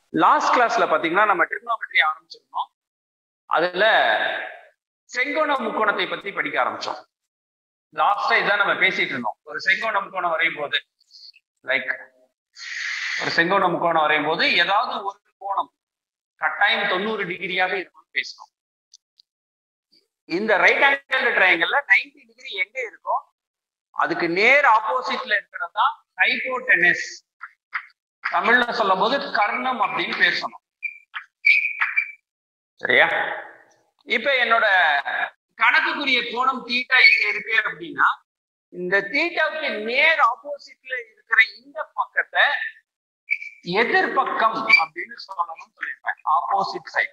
Last கிளாஸ்ல பாத்தீங்கன்னா நம்ம ட்ரிக்னோமெட்ரி ஆரம்பிச்சிருந்தோம் அதுல செங்கோண முக்கோணத்தை பத்தி படிக்க ஆரம்பிச்சோம் லாஸ்டா இதான் நம்ம பேசிட்டு இருந்தோம் ஒரு செங்கோண முக்கோணம் வரையும் போது லைக் ஒரு செங்கோண முக்கோணம் வரையும் போது ஏதாவது ஒரு கோணம் கட்டாயம் தொண்ணூறு டிகிரியாக இருக்கும்னு பேசணும் இந்த ரைட் ஆங்கிள் ட்ரையாங்கிள்ல நைன்டி டிகிரி எங்க இருக்கோ அதுக்கு நேர் ஆப்போசிட்ல இருக்கிறது தான் ஹைபோடெனஸ் தமிழ்ல சொல்லும் போது கர்ணம் அப்படின்னு பேசணும் சரியா இப்ப என்னோட கணக்குக்குரிய கோணம் தீட்டா எங்க இருக்கு அப்படின்னா இந்த தீட்டாவுக்கு நேர் ஆப்போசிட்ல இருக்கிற இந்த பக்கத்தை எதிர்பக்கம் அப்படின்னு சொல்லணும்னு சொல்லியிருப்பேன் ஆப்போசிட் சைட்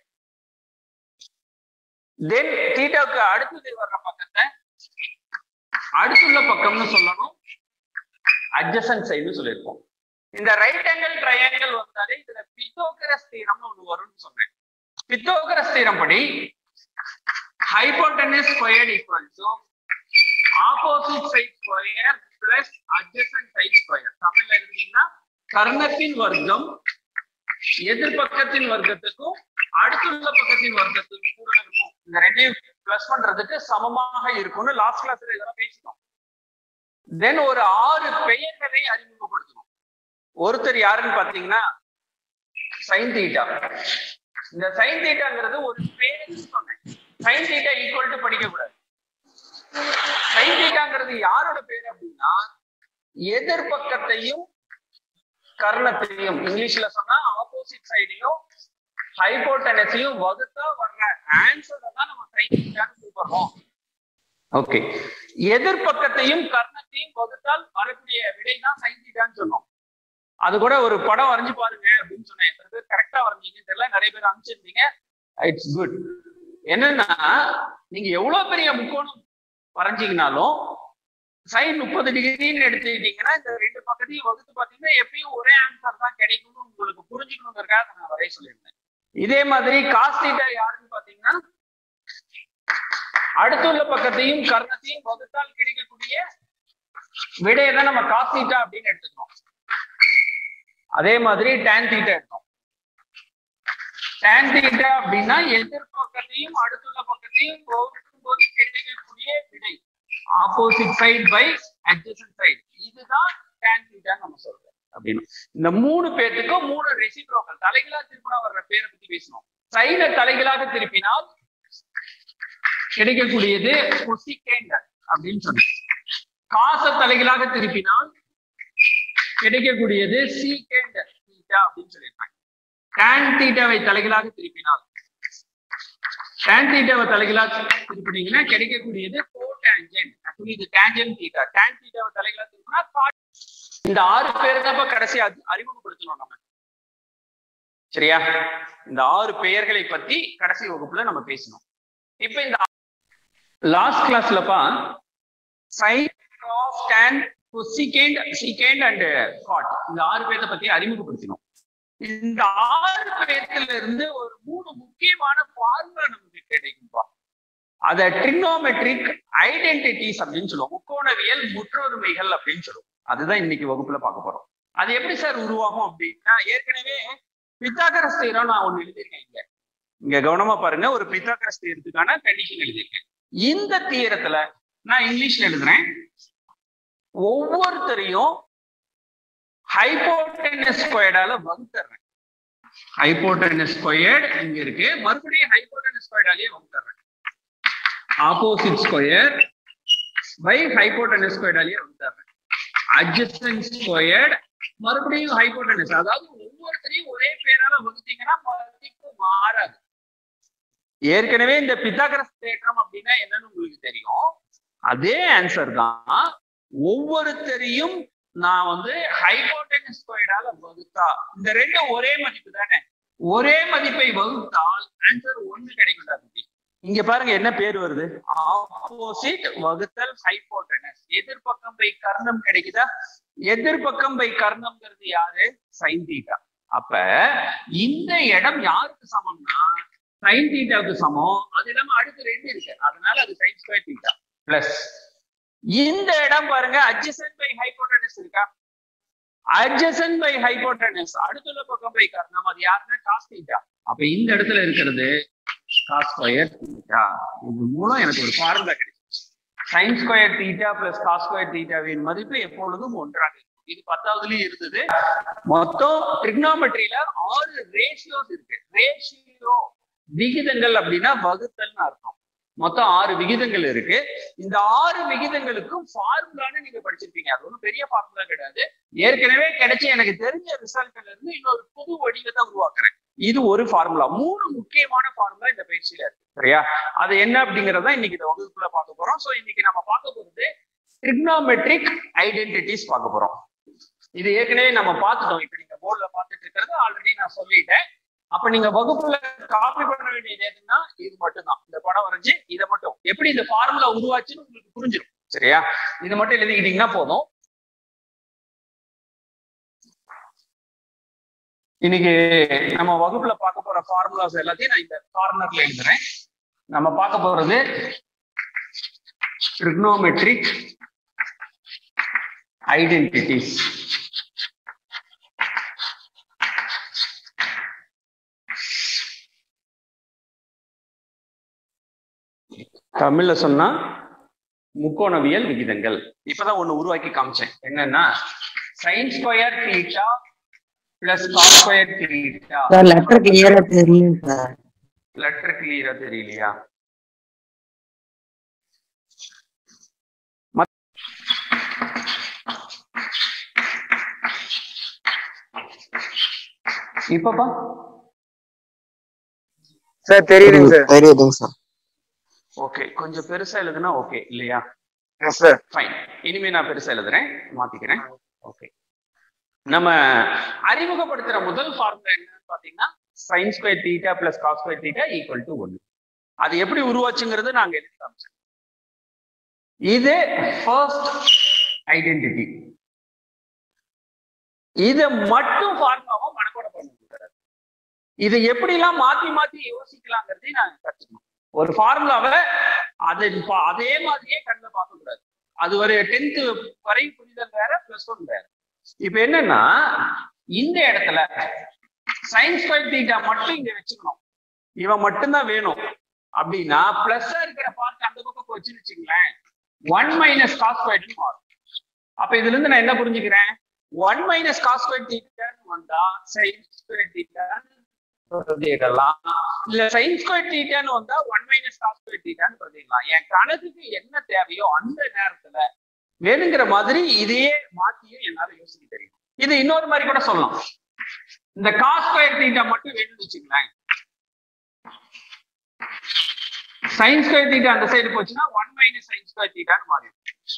தென் தீட்டாவுக்கு அடுத்தது வர்ற பக்கத்தை அடுத்துள்ள பக்கம்னு சொல்லணும் அட்ஜசன்ட் சைடுன்னு சொல்லியிருப்போம் இந்த ரைட் ஆங்கிள் ட்ரையாங்கிள் வந்தாலே இதுல பித்தோகரஸ் தீரம்னு ஒண்ணு வரும்னு சொன்னேன் பித்தோகரஸ் தீரம் படி hypotenuse squared equal to opposite side square plus adjacent side square தமிழ்ல எழுதிங்கன்னா கர்ணத்தின் வர்க்கம் எதிர்பக்கத்தின் வர்க்கத்துக்கும் அடுத்துள்ள பக்கத்தின் வர்க்கத்துக்கும் கூட இருக்கும் இந்த ரெண்டையும் பிளஸ் பண்றதுக்கு சமமாக இருக்கும்னு லாஸ்ட் கிளாஸ்ல இதெல்லாம் பேசினோம் தென் ஒரு ஆறு பெயர்களை அறிமுகப்படுத்தணும் ஒருத்தர் யாருன்னு பாத்தீங்கன்னா சைன் தீட்டா இந்த சைன் தீட்டாங்கிறது ஒரு பேருன்னு சொன்னேன் சைன் தீட்டா ஈக்குவல் டு படிக்க கூடாது சைன் தீட்டாங்கிறது யாரோட பேர் அப்படின்னா எதிர்பக்கத்தையும் கர்ணத்தையும் இங்கிலீஷ்ல சொன்னா ஆப்போசிட் சைடையும் ஹைபோட்டனஸையும் வகுத்தா வர்ற ஆன்சரை தான் நம்ம சைன் தீட்டான்னு கூப்பிடுறோம் ஓகே எதிர்பக்கத்தையும் கர்ணத்தையும் வகுத்தால் வரக்கூடிய விடை தான் சைன் தீட்டான்னு சொன்னோம் அது கூட ஒரு படம் வரைஞ்சு பாருங்க அப்படின்னு சொன்னேன் எத்தனை பேர் கரெக்டா வரைஞ்சீங்க தெரியல நிறைய பேர் அனுப்பிச்சிருந்தீங்க இட்ஸ் குட் என்னன்னா நீங்க எவ்வளவு பெரிய முக்கோணம் வரைஞ்சீங்கனாலும் சைன் முப்பது டிகிரின்னு எடுத்துக்கிட்டீங்கன்னா இந்த ரெண்டு பக்கத்தையும் வகுத்து பாத்தீங்கன்னா எப்பயும் ஒரே ஆன்சர் தான் கிடைக்கும்னு உங்களுக்கு புரிஞ்சுக்கணுங்கிறதுக்காக நான் வரைய சொல்லியிருந்தேன் இதே மாதிரி காஸ்டீட்டா யாருன்னு பாத்தீங்கன்னா அடுத்துள்ள பக்கத்தையும் கர்ணத்தையும் வகுத்தால் கிடைக்கக்கூடிய விடையை தான் நம்ம காஸ்டீட்டா அப்படின்னு எடுத்துக்கிறோம் அதே மாதிரி டேன் தீட்டா எடுத்தோம் டேன் தீட்டா அப்படின்னா எதிர்பக்கத்தையும் அடுத்துள்ள பக்கத்தையும் வகுக்கும் போது கிடைக்கக்கூடிய விடை opposite side by adjacent side இதுதான் டேன் தீட்டான்னு நம்ம சொல்றோம் அப்படின்னு இந்த மூணு பேர்த்துக்கும் மூணு ரெசிப்ரோக்கல் தலைகளா திருப்பினா வர்ற பேரை பத்தி பேசணும் சைனை தலைகளாக திருப்பினால் கிடைக்கக்கூடியது கொசிகேண்ட் அப்படின்னு சொன்னேன் காச தலைகளாக திருப்பினால் கிடைக்கக்கூடியது சீகேண்ட் தீட்டா அப்படின்னு சொல்லியிருப்பாங்க டேன் தீட்டாவை தலைகளாக திருப்பினால் டேன் தீட்டாவை தலைகளாக திருப்பினீங்கன்னா கிடைக்கக்கூடியது கோ டேஞ்சன் ஆக்சுவலி இது டேஞ்சன் தீட்டா டேன் தீட்டாவை தலைகளாக திருப்பினா இந்த ஆறு பேர் தான் கடைசி அறிமுகப்படுத்தணும் நம்ம சரியா இந்த ஆறு பெயர்களை பத்தி கடைசி வகுப்புல நம்ம பேசணும் இப்ப இந்த லாஸ்ட் கிளாஸ்லப்பா sine of tan secant secant and cot இந்த ஆறு பேர்த்த பத்தி அறிமுகப்படுத்தினோம் இந்த ஆறு பேர்த்துல இருந்து ஒரு மூணு முக்கியமான பார்முலா நமக்கு கிடைக்கும்பா அத ட்ரினோமெட்ரிக் ஐடென்டிட்டிஸ் அப்படின்னு சொல்லுவோம் முக்கோணவியல் முற்றொருமைகள் அப்படின்னு சொல்லுவோம் அதுதான் இன்னைக்கு வகுப்புல பார்க்க போறோம் அது எப்படி சார் உருவாகும் அப்படின்னா ஏற்கனவே பித்தாகரஸ் தீரம் நான் ஒண்ணு எழுதியிருக்கேன் இங்க இங்க கவனமா பாருங்க ஒரு பித்தாகரஸ் தீரத்துக்கான கண்டிஷன் எழுதியிருக்கேன் இந்த தீரத்துல நான் இங்கிலீஷ்ல எழுதுறேன் ஒவ்வொருத்தரையும் ஹைபோட்டனஸ் ஸ்கொயர்டால வகுத்துறேன் ஹைபோட்டனஸ் ஸ்கொயர்ட் இங்க இருக்கு மறுபடியும் ஹைபோட்டனஸ் ஸ்கொயர்டாலேயே வகுத்துறேன் ஆப்போசிட் ஸ்கொயர் பை ஹைபோட்டனஸ் ஸ்கொயர்டாலேயே வகுத்துறேன் அட்ஜஸ்டன் ஸ்கொயர்ட் மறுபடியும் ஹைபோட்டனஸ் அதாவது ஒவ்வொருத்தரையும் ஒரே பேரால வகுத்தீங்கன்னா மதிப்பு மாறாது ஏற்கனவே இந்த பித்தாகரஸ் தேற்றம் அப்படின்னா என்னன்னு உங்களுக்கு தெரியும் அதே ஆன்சர் தான் ஒவ்வொருத்தரையும் நான் வந்து ஹைபோட்டனஸ் ஸ்கொயர்டால வகுத்தா இந்த ரெண்டும் ஒரே மதிப்பு தானே ஒரே மதிப்பை வகுத்தால் ஆன்சர் ஒண்ணு கிடைக்கும் இங்க பாருங்க என்ன பேர் வருது ஆப்போசிட் வகுத்தல் ஹைபோட்டனஸ் எதிர்பக்கம் பை கர்ணம் கிடைக்குதா எதிர்பக்கம் பை கர்ணம்ங்கிறது யாரு சைன் தீட்டா அப்ப இந்த இடம் யாருக்கு சமம்னா சைன் தீட்டாவுக்கு சமம் அது இல்லாம அடுத்து ரெண்டு இருக்கு அதனால அது சைன் ஸ்கொயர் தீட்டா பிளஸ் இந்த இடம் பாருங்க அட்ஜசன்ட் பை ஹைபோட்டனஸ் இருக்கா அட்ஜசன் பை ஹைபோட்டனஸ் அடுத்துள்ள பக்கம் பை காரணம் அது யாருன்னா காஸ் தீட்டா அப்ப இந்த இடத்துல இருக்கிறது காஸ் ஸ்கொயர் தீட்டா இது மூலம் எனக்கு ஒரு ஃபார்முலா கிடைச்சிச்சு sine square theta plus cos square தீட்டாவின் மதிப்பு எப்பொழுதும் ஒன்றாக இருக்கும் இது பத்தாவதுலயும் இருந்தது மொத்தம் ட்ரிக்னாமெட்ரியில ஆறு ரேஷியோஸ் இருக்கு ரேஷியோ விகிதங்கள் அப்படின்னா வகுத்தல்னு அர்த்தம் மொத்தம் ஆறு விகிதங்கள் இருக்கு இந்த ஆறு விகிதங்களுக்கும் ஃபார்முலான்னு நீங்க படிச்சிருப்பீங்க அது ஒன்றும் பெரிய ஃபார்முலா கிடையாது ஏற்கனவே கிடைச்ச எனக்கு தெரிஞ்ச ரிசல்ட்ல இருந்து இன்னொரு புது வடிவத்தை உருவாக்குறேன் இது ஒரு ஃபார்முலா மூணு முக்கியமான ஃபார்முலா இந்த பயிற்சியில இருக்கு சரியா அது என்ன அப்படிங்கறத இன்னைக்கு இந்த வகுப்புல பார்க்க போறோம் சோ இன்னைக்கு நம்ம பார்க்க போறது ட்ரிக்னாமெட்ரிக் ஐடென்டிட்டிஸ் பார்க்க போறோம் இது ஏற்கனவே நம்ம பார்த்துட்டோம் இப்ப நீங்க போர்ட்ல பார்த்துட்டு இருக்கிறது ஆல்ரெடி நான் சொல்லிட்டேன் அப்ப நீங்க வகுப்புல காப்பி பண்ண வேண்டியது எதுன்னா இது மட்டும்தான் இந்த படம் வரைஞ்சு இதை மட்டும் எப்படி இந்த ஃபார்முலா உருவாச்சுன்னு உங்களுக்கு புரிஞ்சிடும் சரியா இது மட்டும் எழுதிக்கிட்டீங்கன்னா போதும் இன்னைக்கு நம்ம வகுப்புல பார்க்க போற ஃபார்முலாஸ் எல்லாத்தையும் நான் இந்த கார்னர்ல எழுதுறேன் நம்ம பார்க்க போறது ட்ரிக்னோமெட்ரிக் ஐடென்டிட்டிஸ் தமிழ்ல சொன்னா முக்கோணவியல் விகிதங்கள் இப்பதான் ஒண்ணு உருவாக்கி காமிச்சேன் என்னன்னா sine square theta plus cos square theta sir letter கிளியரா தெரியும் சார் லெட்டர் கிளியரா தெரியலையா இப்பப்பா சார் தெரியுதுங்க சார் தெரியுதுங்க சார் ஓகே கொஞ்சம் பெருசா எழுதுனா ஓகே இல்லையா எஸ் சார் ஃபைன் இனிமே நான் பெருசா எழுதுறேன் மாத்திக்கிறேன் ஓகே நம்ம அறிமுகப்படுத்துற முதல் ஃபார்முலா என்னன்னு பாத்தீங்கன்னா sine square theta plus cos square theta equal to ஒன்னு அது எப்படி உருவாச்சுங்கிறது நாங்க எழுதி காமிச்சோம் இது ஃபர்ஸ்ட் ஐடென்டிட்டி இத மட்டும் ஃபார்முலாவா மனப்பாடம் பண்ண முடியாது இதை எப்படிலாம் மாத்தி மாத்தி யோசிக்கலாங்கிறதையும் நாங்க கற்றுக்கணும் ஒரு ஃபார்முலாவை அதை பா- அதே மாதிரியே கண்ணில் பார்க்க கூடாது அது ஒரு டென்த் வரை புரிதல் வேற பிளஸ் ஒன் வேற இப்ப என்னன்னா இந்த இடத்துல சைன் ஸ்கொயர் தீட்டா மட்டும் இங்க வச்சுக்கணும் இவன் மட்டும்தான் வேணும் அப்படின்னா பிளஸ்ஸா இருக்கிற பார்ட் அந்த பக்கம் வச்சுன்னு வச்சுங்களேன் ஒன் மைனஸ் காஸ் ஸ்கொயர்னு மாறும் அப்ப இதுல இருந்து நான் என்ன புரிஞ்சுக்கிறேன் ஒன் மைனஸ் காஸ் ஸ்கொயர் தீட்டான்னு வந்தா சைன் ஸ்கொயர் தீட்டான்னு பிரதியிடலாம் இல்ல சைன் ஸ்கொயர் தீட்டான்னு வந்தா ஒன் மைனஸ் காஸ் ஸ்கொயர் தீட்டான்னு பிரதியிடலாம் என் கணக்குக்கு என்ன தேவையோ அந்த நேரத்துல வேணுங்கிற மாதிரி இதையே மாத்தியும் என்னால யோசிக்க தெரியும் இது இன்னொரு மாதிரி கூட சொல்லலாம் இந்த காஸ் ஸ்கொயர் தீட்டா மட்டும் வேணும்னு வச்சுங்களேன் சைன் ஸ்கொயர் தீட்டா அந்த சைடு போச்சுன்னா ஒன் மைனஸ் சைன் ஸ்கொயர் தீட்டான்னு மாறிடும்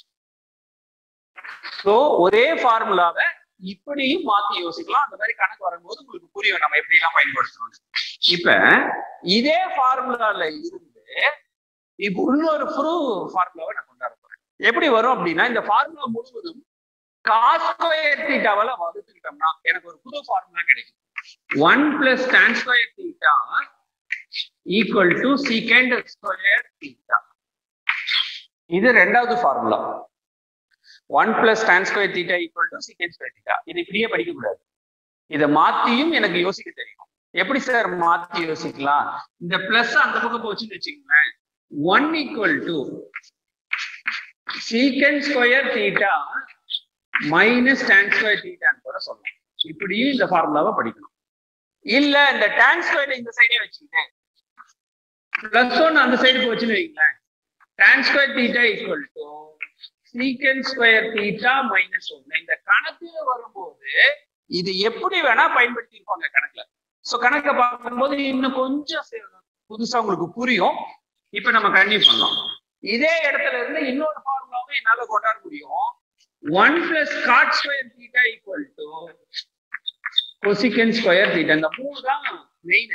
சோ ஒரே ஃபார்முலாவை இப்படியும் மாத்தி யோசிக்கலாம் அந்த மாதிரி கணக்கு வரும்போது உங்களுக்கு புரியும் நம்ம எப்படி எல்லாம் பயன்படுத்தணும் இப்ப இதே ஃபார்முலால இருந்து இப்ப இன்னொரு புது ஃபார்முலாவை நான் கொண்டாட போறேன் எப்படி வரும் அப்படின்னா இந்த ஃபார்முலா முழுவதும் காஸ் ஸ்கொயர் தீட்டாவால வகுத்துக்கிட்டோம்னா எனக்கு ஒரு புது ஃபார்முலா கிடைக்கும் one plus tan square theta equal to secant square theta இது ரெண்டாவது formula one plus tan square theta equal to secant square theta இது இப்படியே படிக்க கூடாது இதை மாத்தியும் எனக்கு யோசிக்க தெரியும் எப்படி சார் மாத்தி யோசிக்கலாம் இந்த பிளஸ் அந்த பக்கம் போச்சுன்னு வச்சுக்கோங்களேன் one equal to secant square theta minus tan square தீட்டான்னு கூட சொல்லலாம் இப்படியும் இந்த ஃபார்முலாவை படிக்கணும் இல்ல இந்த tan ஸ்கொயர் இந்த சைடே வச்சுக்கிட்டேன் பிளஸ் ஒன் அந்த சைடு போச்சுன்னு வைங்களேன் tan square theta equal to secant square theta minus ஒன்னு இந்த கணக்கு வரும்போது இது எப்படி வேணா பயன்படுத்தியிருப்பாங்க கணக்குல சோ கணக்கை பார்க்கும்போது இன்னும் கொஞ்சம் சே- புதுசா உங்களுக்கு புரியும் இப்ப நம்ம கண்டினியூ பண்ணலாம் இதே இடத்துல இருந்து இன்னொரு ஃபார்முலாவும் என்னால கொண்டாட முடியும் one plus cot square theta equal to cosecant square theta இந்த மூணு தான் main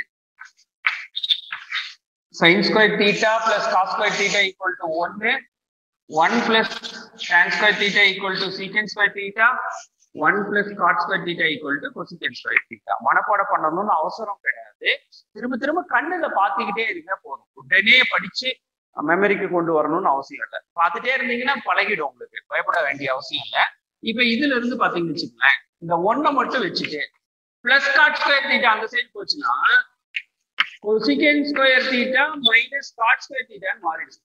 sine square theta plus cos square theta equal to ஒன்னு one plus tan square theta equal to secant square theta one plus cot square theta equal to cosecant square theta மனப்பாடம் பண்ணணும்னு அவசரம் கிடையாது திரும்ப திரும்ப கண்ணுல பாத்துக்கிட்டே இருங்க போதும் உடனே படிச்சு மெமரிக்கு கொண்டு வரணும்னு அவசியம் இல்லை பார்த்துட்டே இருந்தீங்கன்னா பழகிடும் உங்களுக்கு பயப்பட வேண்டிய அவசியம் இல்லை இப்ப இதுல இருந்து பாத்தீங்கன்னு வச்சுக்கோங்களேன் இந்த ஒன்னை மட்டும் வச்சுட்டு பிளஸ் காட் ஸ்கொயர் தீட்டா அந்த சைடு போச்சுன்னா cosecant square theta minus cot square தீட்டான்னு மாறிடுச்சு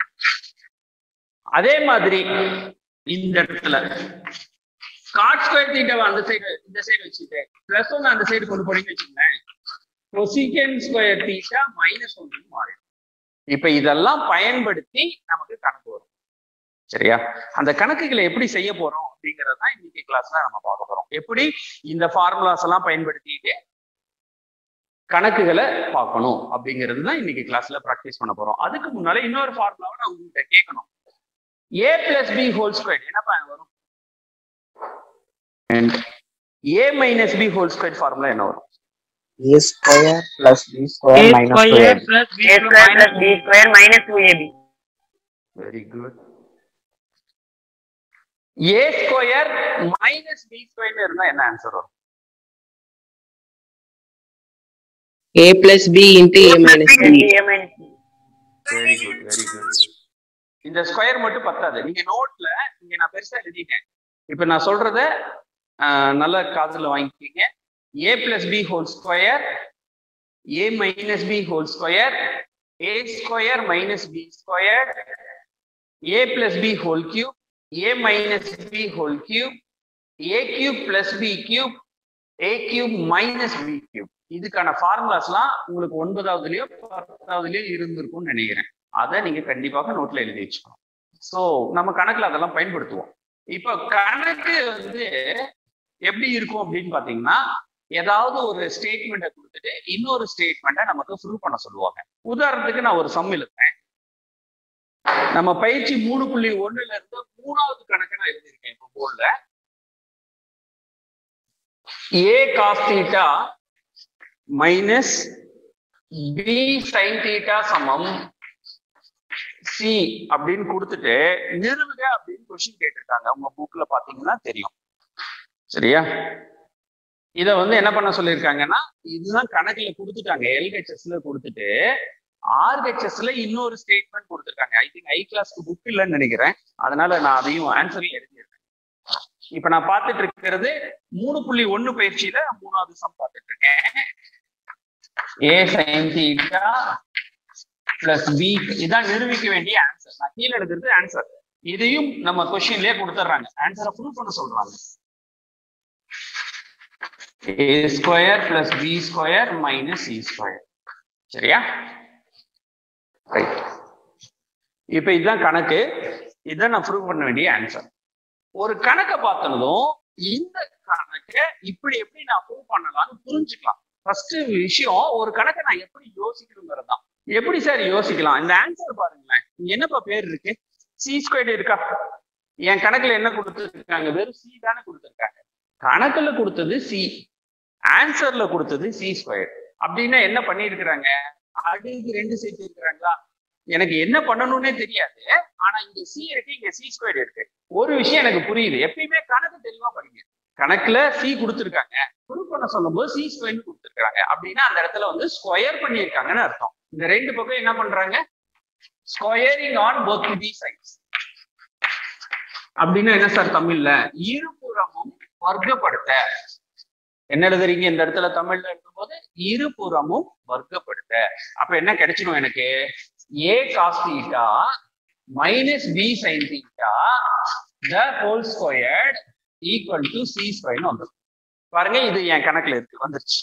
அதே மாதிரி இந்த இடத்துல காட் ஸ்கொயர் தீட்டாவை அந்த சைடு இந்த சைடு வச்சுட்டு பிளஸ் ஒன் அந்த சைடு கொண்டு போனீங்கன்னு வச்சுக்கோங்களேன் கொசிகன் ஸ்கொயர் தீட்டா மைனஸ் ஒன்னு மாறிடும் இப்ப இதெல்லாம் பயன்படுத்தி நமக்கு கணக்கு வரும் சரியா அந்த கணக்குகளை எப்படி செய்ய போறோம் அப்படிங்கறது தான் இன்னைக்கு கிளாஸ்ல நம்ம பார்க்க போறோம் எப்படி இந்த ஃபார்முலாஸ் எல்லாம் பயன்படுத்திட்டு கணக்குகளை பார்க்கணும் அப்படிங்கிறது தான் இன்னைக்கு கிளாஸ்ல ப்ராக்டிஸ் பண்ண போறோம் அதுக்கு முன்னால இன்னொரு ஃபார்முலாவை நான் உங்ககிட்ட கேட்கணும் A plus B whole square என்னப்பா வரும் and A minus B whole square formula என்ன வரும் a square plus b square minus 2ab. plus a square plus b square minus 2ab. Very good A square minus B square இருந்தா என்ன answer வரும் a plus b into a minus b. a minus b. Very good very good இந்த square மட்டும் பத்தாது நீங்க நோட்ல இங்க நான் பெருசா எழுதிட்டேன் இப்ப நான் சொல்றத ஆஹ், நல்ல காதுல வாங்கிக்கீங்க A plus B whole square A minus B whole square A square minus B square A plus B whole cube A minus B whole cube A cube plus B cube A cube minus B cube இதுக்கான ஃபார்முலாஸ்லாம் உங்களுக்கு ஒன்பதாவதுலயோ பத்தாவதுலயோ இருந்திருக்கும்னு நினைக்கிறேன் அதை நீங்க கண்டிப்பாக நோட்ல எழுதி வச்சுக்கணும் சோ நம்ம கணக்குல அதெல்லாம் பயன்படுத்துவோம் இப்போ கணக்கு வந்து எப்படி இருக்கும் அப்படின்னு பாத்தீங்கன்னா ஏதாவது ஒரு ஸ்டேட்மெண்ட்டை கொடுத்துட்டு இன்னொரு ஸ்டேட்மெண்ட்டை நமக்கு ப்ரூவ் பண்ண சொல்லுவாங்க உதாரணத்துக்கு நான் ஒரு சம் எழுதுறேன் நம்ம பயிற்சி மூணு புள்ளி ஒண்ணுல இருந்து மூணாவது கணக்கு நான் எழுதியிருக்கேன் இப்போ போர்டுல A cos theta minus B sine theta சமம் சி அப்படின்னு கொடுத்துட்டு நிறுவுக அப்படின்னு கொஸ்டின் கேட்டிருக்காங்க உங்க புக்ல பாத்தீங்கன்னா தெரியும் சரியா இத வந்து என்ன பண்ண சொல்லியிருக்காங்கன்னா இதுதான் கணக்குல கொடுத்துட்டாங்க எல்ஹெச்எஸ்ல கொடுத்துட்டு ஆர்ஹெச்எஸ்ல இன்னொரு ஸ்டேட்மெண்ட் கொடுத்துருக்காங்க ஐ திங்க் ஐ கிளாஸ்க்கு புக் இல்லைன்னு நினைக்கிறேன் அதனால நான் அதையும் ஆன்சரையும் எழுதியிருக்கேன் இப்ப நான் பார்த்துட்டு இருக்கிறது மூணு புள்ளி ஒண்ணு பயிற்சியில மூணாவது சம் பார்த்துட்டு இருக்கேன் A sine theta plus B இதான் நிரூபிக்க வேண்டிய ஆன்சர் நான் கீழே எடுக்கிறது ஆன்சர் இதையும் நம்ம கொஸ்டின்லயே கொடுத்துட்றாங்க ஆன்சரை ப்ரூவ் பண்ண சொல்றாங்க A square plus B square minus C square சரியா ரைட் இப்ப இதுதான் கணக்கு இதான் நான் ப்ரூவ் பண்ண வேண்டிய ஆன்சர் ஒரு கணக்கை பார்த்தனதும் இந்த கணக்கை இப்படி எப்படி நான் ப்ரூவ் பண்ணலாம்னு புரிஞ்சுக்கலாம் ஃபர்ஸ்ட் விஷயம் ஒரு கணக்கை நான் எப்படி யோசிக்கணுங்கிறது தான் எப்படி சார் யோசிக்கலாம் இந்த ஆன்சர் பாருங்களேன் இங்க என்னப்பா பேர் இருக்கு சி ஸ்கொயர் இருக்கா என் கணக்குல என்ன கொடுத்துருக்காங்க வெறும் சி தானே கொடுத்துருக்காங்க கணக்குல கொடுத்தது சி ஆன்சர்ல கொடுத்தது சி ஸ்கொயர் அப்படின்னா என்ன பண்ணிருக்கிறாங்க அடுக்கு ரெண்டு சேர்த்து இருக்கிறாங்களா எனக்கு என்ன பண்ணணும்னே தெரியாது ஆனா இங்க சி இருக்கு இங்க சி ஸ்கொயர் இருக்கு ஒரு விஷயம் எனக்கு புரியுது எப்பயுமே கணக்கு தெளிவா படிங்க கணக்குல சி கொடுத்துருக்காங்க ப்ரூவ் பண்ண சொல்லும்போது சி ஸ்கொயர்னு கொடுத்துருக்காங்க அப்படின்னா அந்த இடத்துல வந்து ஸ்கொயர் பண்ணியிருக்காங்கன்னு அர்த்தம் இந்த ரெண்டு பக்கம் என்ன பண்றாங்க squaring on both the sides அப்படின்னா என்ன சார் தமிழ்ல இருபுறமும் வர்க்கப்படுத்த என்ன எழுதுறீங்க இந்த இடத்துல தமிழ்ல எழுதும்போது இருபுறமும் வர்க்கப்படுத்த அப்ப என்ன கிடைச்சிடும் எனக்கு A cos theta minus B sine theta the whole squared equal to C ஸ்கொயர்னு வந்துடும் பாருங்க இது என் கணக்குல இருக்கு வந்துருச்சு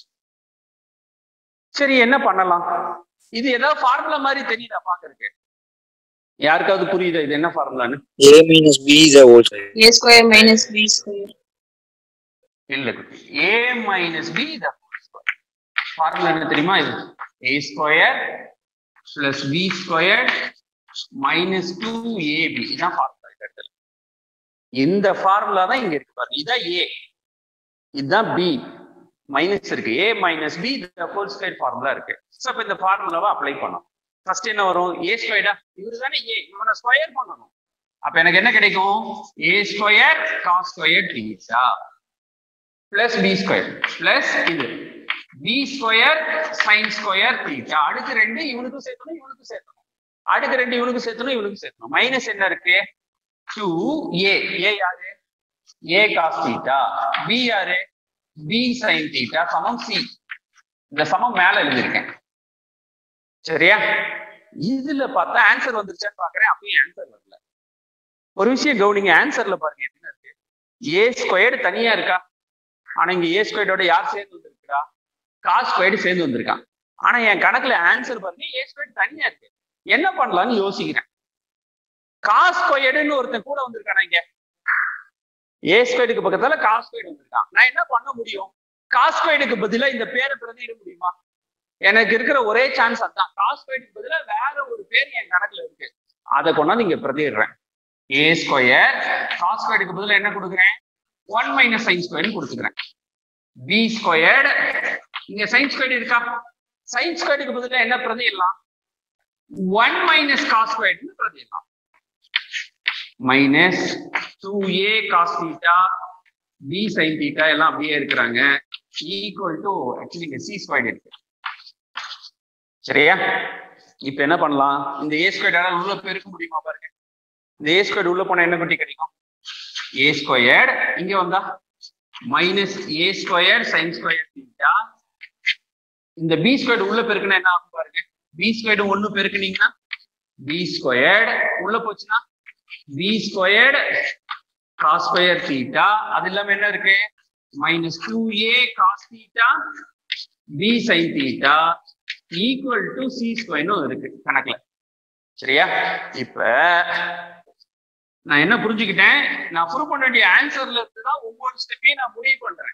சரி என்ன பண்ணலாம் இது ஏதாவது ஃபார்முலா மாதிரி தெரியுதா பாக்குறதுக்கு யாருக்காவது புரியுதா இது என்ன ஃபார்முலான்னு a minus b is a whole square. a square minus b square. இல்ல A minus B the formula என்ன தெரியுமா இது A square plus B square minus two AB இதான் ஃபார்முலா இந்த இடத்துல இந்த ஃபார்முலா தான் இங்க இருக்கு பாருங்க இதான் ஏ இதுதான் பி மைனஸ் இருக்கு A minus B whole square formula இருக்கு ஸோ அப்ப இந்த ஃபார்முலாவை அப்ளை பண்ணணும் ஃபர்ஸ்ட் என்ன வரும் ஏ ஸ்கொயர்டா இவரு தானே ஏ இவனை ஸ்கொயர் பண்ணணும் அப்ப எனக்கு என்ன கிடைக்கும் A square cos square theta plus B square plus இது B square sine square theta அடுக்கு ரெண்டு இவனுக்கும் சேர்த்தணும் இவனுக்கும் சேர்த்தணும் அடுக்கு ரெண்டு இவனுக்கு சேர்த்தணும் இவனுக்கு சேர்த்தணும் மைனஸ் என்ன இருக்கு டூ ஏ ஏ யாரு ஏ காஸ் தீட்டா பி யாரு பி சைன் தீட்டா சமம் சி இந்த சமம் மேல எழுதியிருக்கேன் சரியா இதுல பார்த்தா ஆன்சர் வந்துருச்சான்னு பாக்குறேன் அப்பயும் ஆன்சர் வரல ஒரு விஷயம் கவனிங்க ஆன்சர்ல பாருங்க என்ன இருக்கு ஏ ஸ்கொயர்டு தனியா இருக்கா ஆனா இங்க ஏ ஸ்கொயர்டோட யார் சேர்ந்து வந்திருக்கா காஸ் ஸ்கொயர்டு சேர்ந்து வந்திருக்கான் ஆனா என் கணக்குல ஆன்சர் பாருங்க ஏ ஸ்கொயர்டு தனியா இருக்கு என்ன பண்ணலாம்னு யோசிக்கிறேன் காஸ் ஸ்கொயர்டுன்னு ஒருத்தன் கூட வந்திருக்கானா இங்க ஏ ஸ்கொயர்டுக்கு பக்கத்துல காஸ் ஸ்கொயர்டு வந்திருக்கான் நான் என்ன பண்ண முடியும் காஸ் ஸ்கொயர்டுக்கு பதிலா இந்த பேரை பிரதியிட முடியுமா எனக்கு இருக்கிற ஒரே சான்ஸ் அதான் காஸ் ஸ்கொயர்டுக்கு பதிலா வேற ஒரு பேர் என் கணக்குல இருக்கு அதை கொண்டாந்து இங்க பிரதியிடுறேன் ஏ ஸ்கொயர் காஸ் ஸ்கொயர்டுக்கு பதிலா என்ன கொடுக்குறேன் ஒன் மைனஸ் சைன் ஸ்கொயர்னு கொடுத்துக்கிறேன் பி ஸ்கொயர்டு இங்க சைன் ஸ்கொயர்டு இருக்கா சைன் ஸ்கொயர்டுக்கு பதிலா என்ன பிரதியிடலாம் ஒன் மைனஸ் காஸ் ஸ்கொயர்டுன்னு பிரதியிடலாம் minus two A cos theta B sine theta எல்லாம் அப்படியே இருக்கிறாங்க ஈக்குவல் டு ஆக்சுவலி இங்க சி ஸ்கொயர்டு இருக்கு சரியா இப்ப என்ன பண்ணலாம் இந்த ஏ ஸ்கொயர்டால உள்ள பெருக்க முடியுமா பாருங்க இந்த ஏ ஸ்கொயர்டு உள்ள போனா என்ன குட்டி கிடைக்கும் ஏ ஸ்கொயர்டு இங்க வந்தா minus A square sine square theta இந்த பி ஸ்கொயர்டு உள்ள பெருக்குனா என்ன ஆகும் பாருங்க பி ஸ்கொயர்டு ஒண்ணு பெருக்குனீங்கன்னா பி ஸ்கொயர்டு உள்ள போச்சுன்னா B squared cos square theta அது இல்லாம என்ன இருக்கு minus two A cos theta B sine theta equal to C ஸ்கொயர்னு இருக்கு கணக்குல சரியா இப்ப நான் என்ன புரிஞ்சுக்கிட்டேன் நான் ப்ரூவ் பண்ண வேண்டிய ஆன்சர்ல இருந்து தான் ஒவ்வொரு ஸ்டெப்பையும் நான் முடிவு பண்றேன்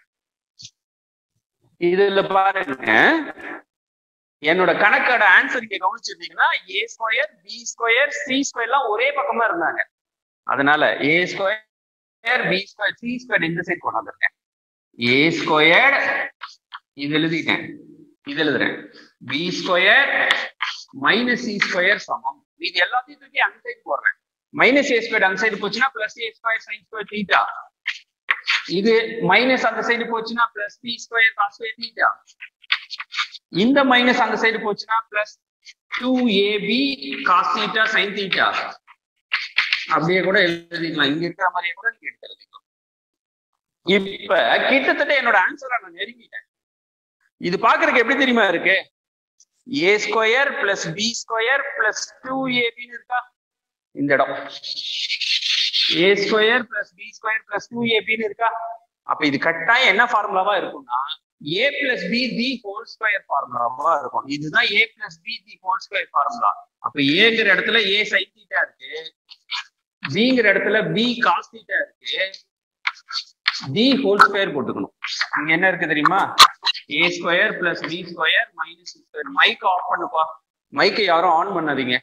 இதுல பாருங்க என்னோட கணக்கோட ஆன்சர் இங்க கவனிச்சிருந்தீங்கன்னா A square B square C ஸ்கொயர்லாம் ஒரே பக்கமா இருந்தாங்க அதனால A square B square C square இந்த சைட் கொண்டு வந்திருக்கேன் ஏ ஸ்கொயர் இது எழுதிட்டேன் இது எழுதுறேன் B square minus C square சமம் இது எல்லாத்தையும் தூக்கி அந்த சைடு போடுறேன் மைனஸ் ஏ ஸ்கொயர் அந்த சைடு போச்சுன்னா plus A square sine square theta இது மைனஸ் அந்த சைடு போச்சுன்னா plus B square cos square theta இந்த மைனஸ் அந்த சைடு போச்சுன்னா plus two AB cos theta sine theta அப்படியே கூட எழுதிக்கலாம் இங்க இருக்கிற மாதிரியே கூட நீங்க எடுத்து எழுதிக்கலாம் இப்ப கிட்டத்தட்ட என்னோட ஆன்சரை நான் நெருங்கிட்டேன் இது பாக்குறதுக்கு எப்படி தெரியுமா இருக்கு A square plus B square plus two ஏபின்னு இருக்கா இந்த இடம் A square plus B square plus two ஏபின்னு இருக்கா அப்ப இது கட்டாயம் என்ன ஃபார்முலாவா இருக்கும்னா A plus B the whole square ஃபார்முலாவா இருக்கும் இதுதான் A plus B the whole square formula அப்ப ஏங்கிற இடத்துல ஏ சைன் தீட்டா இருக்கு பிங்கிற இடத்துல பி காஸ் தீட்டா இருக்கு டி ஹோல் ஸ்கொயர் போட்டுக்கணும் இங்க என்ன இருக்கு தெரியுமா A square plus B square minus square mic off பண்ணுப்பா மைக்கை யாரும் ஆன் பண்ணாதீங்க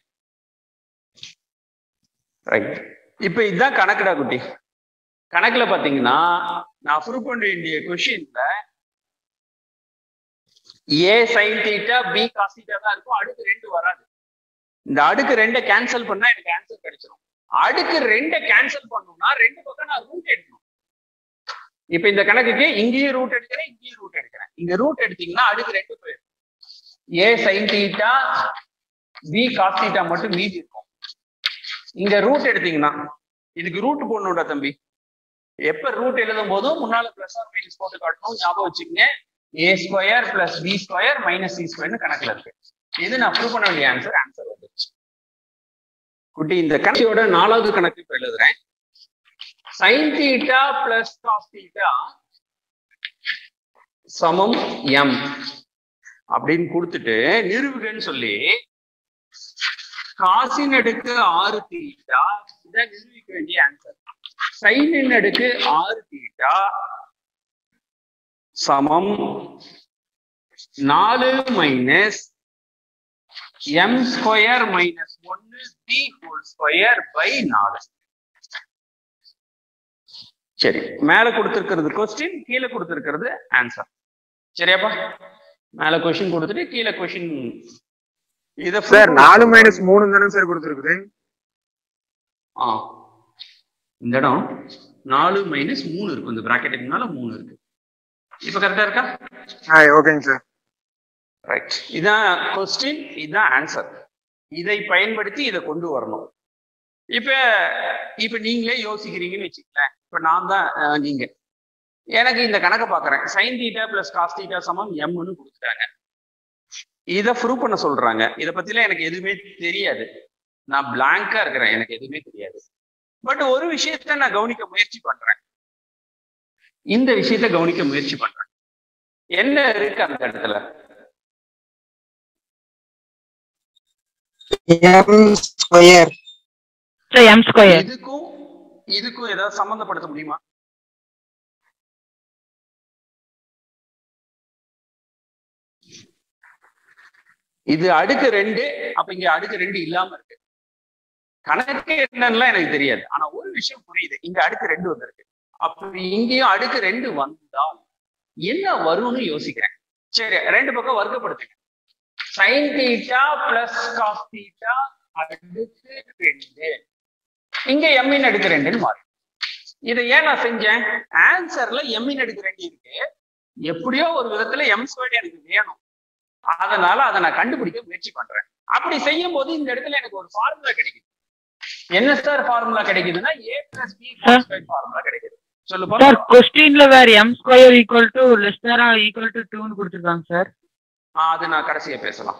ரைட் இப்ப இதுதான் கணக்குடா குட்டி கணக்குல பாத்தீங்கன்னா நான் ப்ரூவ் பண்ண வேண்டிய கொஸ்டின்ல A sine theta B cos theta தான் இருக்கும் அடுக்கு ரெண்டு வராது இந்த அடுக்கு ரெண்டை கேன்சல் பண்ணா எனக்கு ஆன்சர் கிடைச்சிடும் அடுக்கு ரெண்டை கேன்சல் பண்ணணும்னா ரெண்டு பக்கம் நான் ரூட் எடுக்கணும் இப்ப இந்த கணக்குக்கு இங்கேயும் ரூட் எடுக்கிறேன் இங்கேயும் ரூட் எடுக்கிறேன் இங்க ரூட் எடுத்தீங்கன்னா அடுக்கு ரெண்டு போயிடும் A sine theta B cos theta மட்டும் மீதி இருக்கும் இங்க ரூட் எடுத்தீங்கன்னா இதுக்கு ரூட் போடணும்டா தம்பி எப்ப ரூட் எழுதும் போதும் முன்னால பிளஸ் ஆர் மைனஸ் போட்டு காட்டணும் ஞாபகம் வச்சுக்கங்க A square plus B square minus C ஸ்கொயர்னு கணக்குல இருக்கு இது நான் ப்ரூவ் பண்ண வேண்டிய ஆன்சர் ஆன்சர் வந்துருச்சு குட்டி இந்த கணக்கியோட நாலாவது கணக்கு இப்ப எழுதுறேன் sine theta plus cos theta சமம் எம் அப்படின்னு கொடுத்துட்டு நிறுவுகன்னு சொல்லி காசின் அடுக்கு ஆறு தீட்டா இதை நிரூபிக்க வேண்டிய ஆன்சர் சைனின் அடுக்கு ஆறு தீட்டா சமம் நாலு மைனஸ் எம் ஸ்கொயர் மைனஸ் ஒன்னு டி ஹோல் ஸ்கொயர் பை நாலு சரி மேல கொடுத்திருக்கிறது கொஸ்டின் கீழே கொடுத்திருக்கிறது ஆன்சர் சரியாப்பா மேல கொஸ்டின் கொடுத்துட்டு கீழே கொஸ்டின் இத சார் நாலு மைனஸ் மூணு தானே சார் கொடுத்துருக்குது ஆ இந்த இடம் நாலு மைனஸ் மூணு இருக்கும் இந்த பிராக்கெட்டுக்கு மேல மூணு இருக்கு இப்ப கரெக்டா இருக்கா ஆ ஓகேங்க சார் ரைட் இதான் கொஸ்டின் இதுதான் ஆன்சர் இதை பயன்படுத்தி இதை கொண்டு வரணும் இப்ப இப்ப நீங்களே யோசிக்கிறீங்கன்னு வச்சுக்கலேன் இப்ப நான் தான் அஹ், நீங்க எனக்கு இந்த கணக்கை பாக்குறேன் sine theta plus cos theta சமம் எம்னு கொடுத்துட்டாங்க இதை ப்ரூவ் பண்ண சொல்றாங்க இதை பத்திலாம் எனக்கு எதுவுமே தெரியாது நான் பிளாங்கா இருக்கிறேன் எனக்கு எதுவுமே தெரியாது பட் ஒரு விஷயத்த நான் கவனிக்க முயற்சி பண்றேன் இந்த விஷயத்த கவனிக்க முயற்சி பண்றேன் என்ன இருக்கு அந்த இடத்துல m square sir M square இதுக்கும் இதுக்கும் ஏதாவது சம்மந்தப்படுத்த முடியுமா இது அடுக்கு ரெண்டு அப்ப இங்க அடுக்கு ரெண்டு இல்லாம இருக்கு கணக்கு என்னன்னா எனக்கு தெரியாது ஆனா ஒரு விஷயம் புரியுது இங்க அடுக்கு ரெண்டு வந்திருக்கு அப்ப இங்கேயும் அடுக்கு ரெண்டு வந்தால் என்ன வரும்னு யோசிக்கிறேன் சரி ரெண்டு பக்கம் வர்க்கப்படுத்துங்க sine theta plus cos theta அடுக்கு ரெண்டு இங்க எம்மின் அடுக்கு ரெண்டுன்னு மாறி இதை ஏன் நான் செஞ்சேன் ஆன்சர்ல எம்மின் அடுக்கு ரெண்டு இருக்கு எப்படியோ ஒரு விதத்துல எம் ஸ்கொயர் எனக்கு வேணும் அதனால அதை நான் கண்டுபிடிக்க முயற்சி பண்றேன் அப்படி செய்யும் போது இந்த இடத்துல எனக்கு ஒரு ஃபார்முலா கிடைக்குது என்ன சார் ஃபார்முலா கிடைக்குதுன்னா ஏ பிளஸ் பி ஃபார்முலா கிடைக்குது சொல்லு சார் பாப்போம். கொஸ்டின்ல வேற M square equal to less than equal to டூன்னு கொடுத்துருக்காங்க சார் ஆ, அது நான் கடைசியா பேசலாம்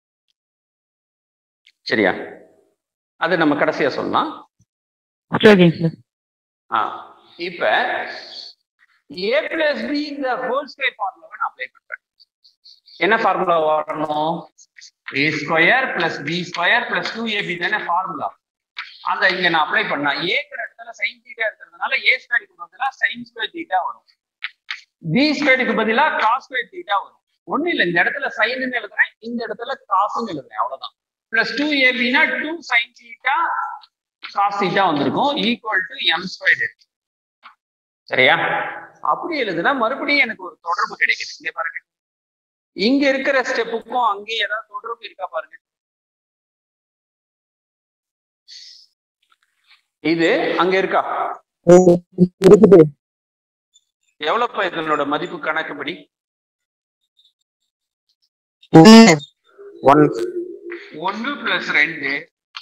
சரியா அது நம்ம கடைசியா சொல்லலாம் ஓகேங்க சார் ஆ இப்ப ஏ பிளஸ் பி இந்த ஹோல் ஸ்கொயர் ஃபார்முலாவை நான் அப்ளை பண்றேன் என்ன ஃபார்முலா வரணும் A square plus B square plus two AB தானே ஃபார்முலா அந்த இங்க நான் அப்ளை பண்ணா ஏங்கிற இடத்துல சைன் தீட்டா இருக்கிறதுனால ஏ ஸ்கொயருக்கு பதிலா சைன் ஸ்கொயர் தீட்டா வரும் பி ஸ்கொயருக்கு பதிலா காஸ் ஸ்கொயர் தீட்டா வரும் ஒண்ணு இல்ல இந்த இடத்துல சைன் எழுதுறேன் இந்த இடத்துல காசுன்னு எழுதுறேன் அவ்வளவுதான் பிளஸ் டூ ஏபினா two sine theta cos theta வந்திருக்கும் ஈக்குவல் டு எம் ஸ்கொயர் சரியா அப்படி எழுதுனா மறுபடியும் எனக்கு ஒரு தொடர்பு கிடைக்குது இங்க பாருங்க இங்க இருக்கிற ஸ்டெப்புக்கும் அங்கேயும் ஏதாவது தொடர்பு இருக்கா பாருங்க இது அங்க இருக்கா இருக்குது எவ்வளவுப்பா இதனோட மதிப்பு கணக்குப்படி ஒன் ஒன்னு பிளஸ் ரெண்டு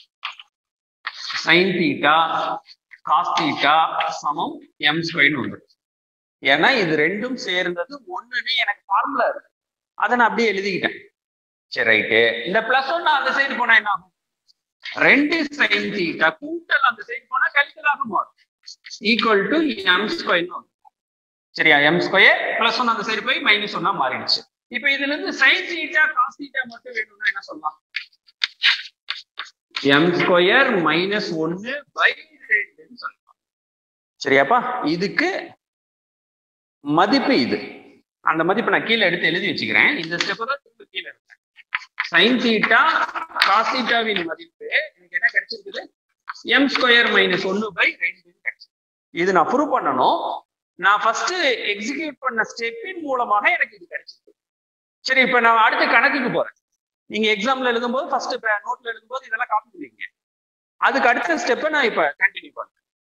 சைன் தீட்டா காஸ் தீட்டா சமம் எம் ஸ்கொயர்னு வந்து ஏன்னா இது ரெண்டும் சேர்ந்தது ஒண்ணுன்னு எனக்கு ஃபார்முலா இருக்கு அதை நான் அப்படியே எழுதிக்கிட்டேன் சரி ரைட்டு இந்த பிளஸ் ஒன்னு அந்த சைடு போனா என்ன ஆகும் ரெண்டு சைன் தீட்டா கூட்டல் அந்த சைடு போனா கழித்தலாக மாறும் ஈக்குவல் டு எம் ஸ்கொயர்னு வரும் சரியா எம் ஸ்கொயர் பிளஸ் ஒன் அந்த சைடு போய் மைனஸ் ஒன்னா மாறிடுச்சு இப்ப இதுல இருந்து சைன் தீட்டா காஸ் தீட்டா மட்டும் வேணும்னா என்ன சொல்லலாம் எம் ஸ்கொயர் மைனஸ் ஒன்னு பை ரெண்டுன்னு சொல்லலாம் சரியாப்பா இதுக்கு மதிப்பு இது அந்த மதிப்பை நான் கீழே எடுத்து எழுதி வச்சுக்கிறேன் இந்த ஸ்டெப் தான் திரும்ப கீழே எடுத்தேன் சைன் தீட்டா காஸ் தீட்டாவின் மதிப்பு எனக்கு என்ன கிடைச்சிருக்குது எம் ஸ்கொயர் மைனஸ் ஒன்னு பை ரெண்டு கிடைச்சிருக்கு இது நான் ப்ரூவ் பண்ணணும் நான் ஃபர்ஸ்ட் எக்ஸிக்யூட் பண்ண ஸ்டெப்பின் மூலமாக எனக்கு இது கிடைச்சிருக்கு சரி இப்ப நான் அடுத்த கணக்குக்கு போறேன் நீங்க எக்ஸாம்ல எழுதும்போது ஃபர்ஸ்ட் நோட்ல எழுதும்போது இதெல்லாம் காப்பி பண்ணிக்கங்க அதுக்கு அடுத்த ஸ்டெப்பை நான் இப்ப கண்டினியூ பண்றேன்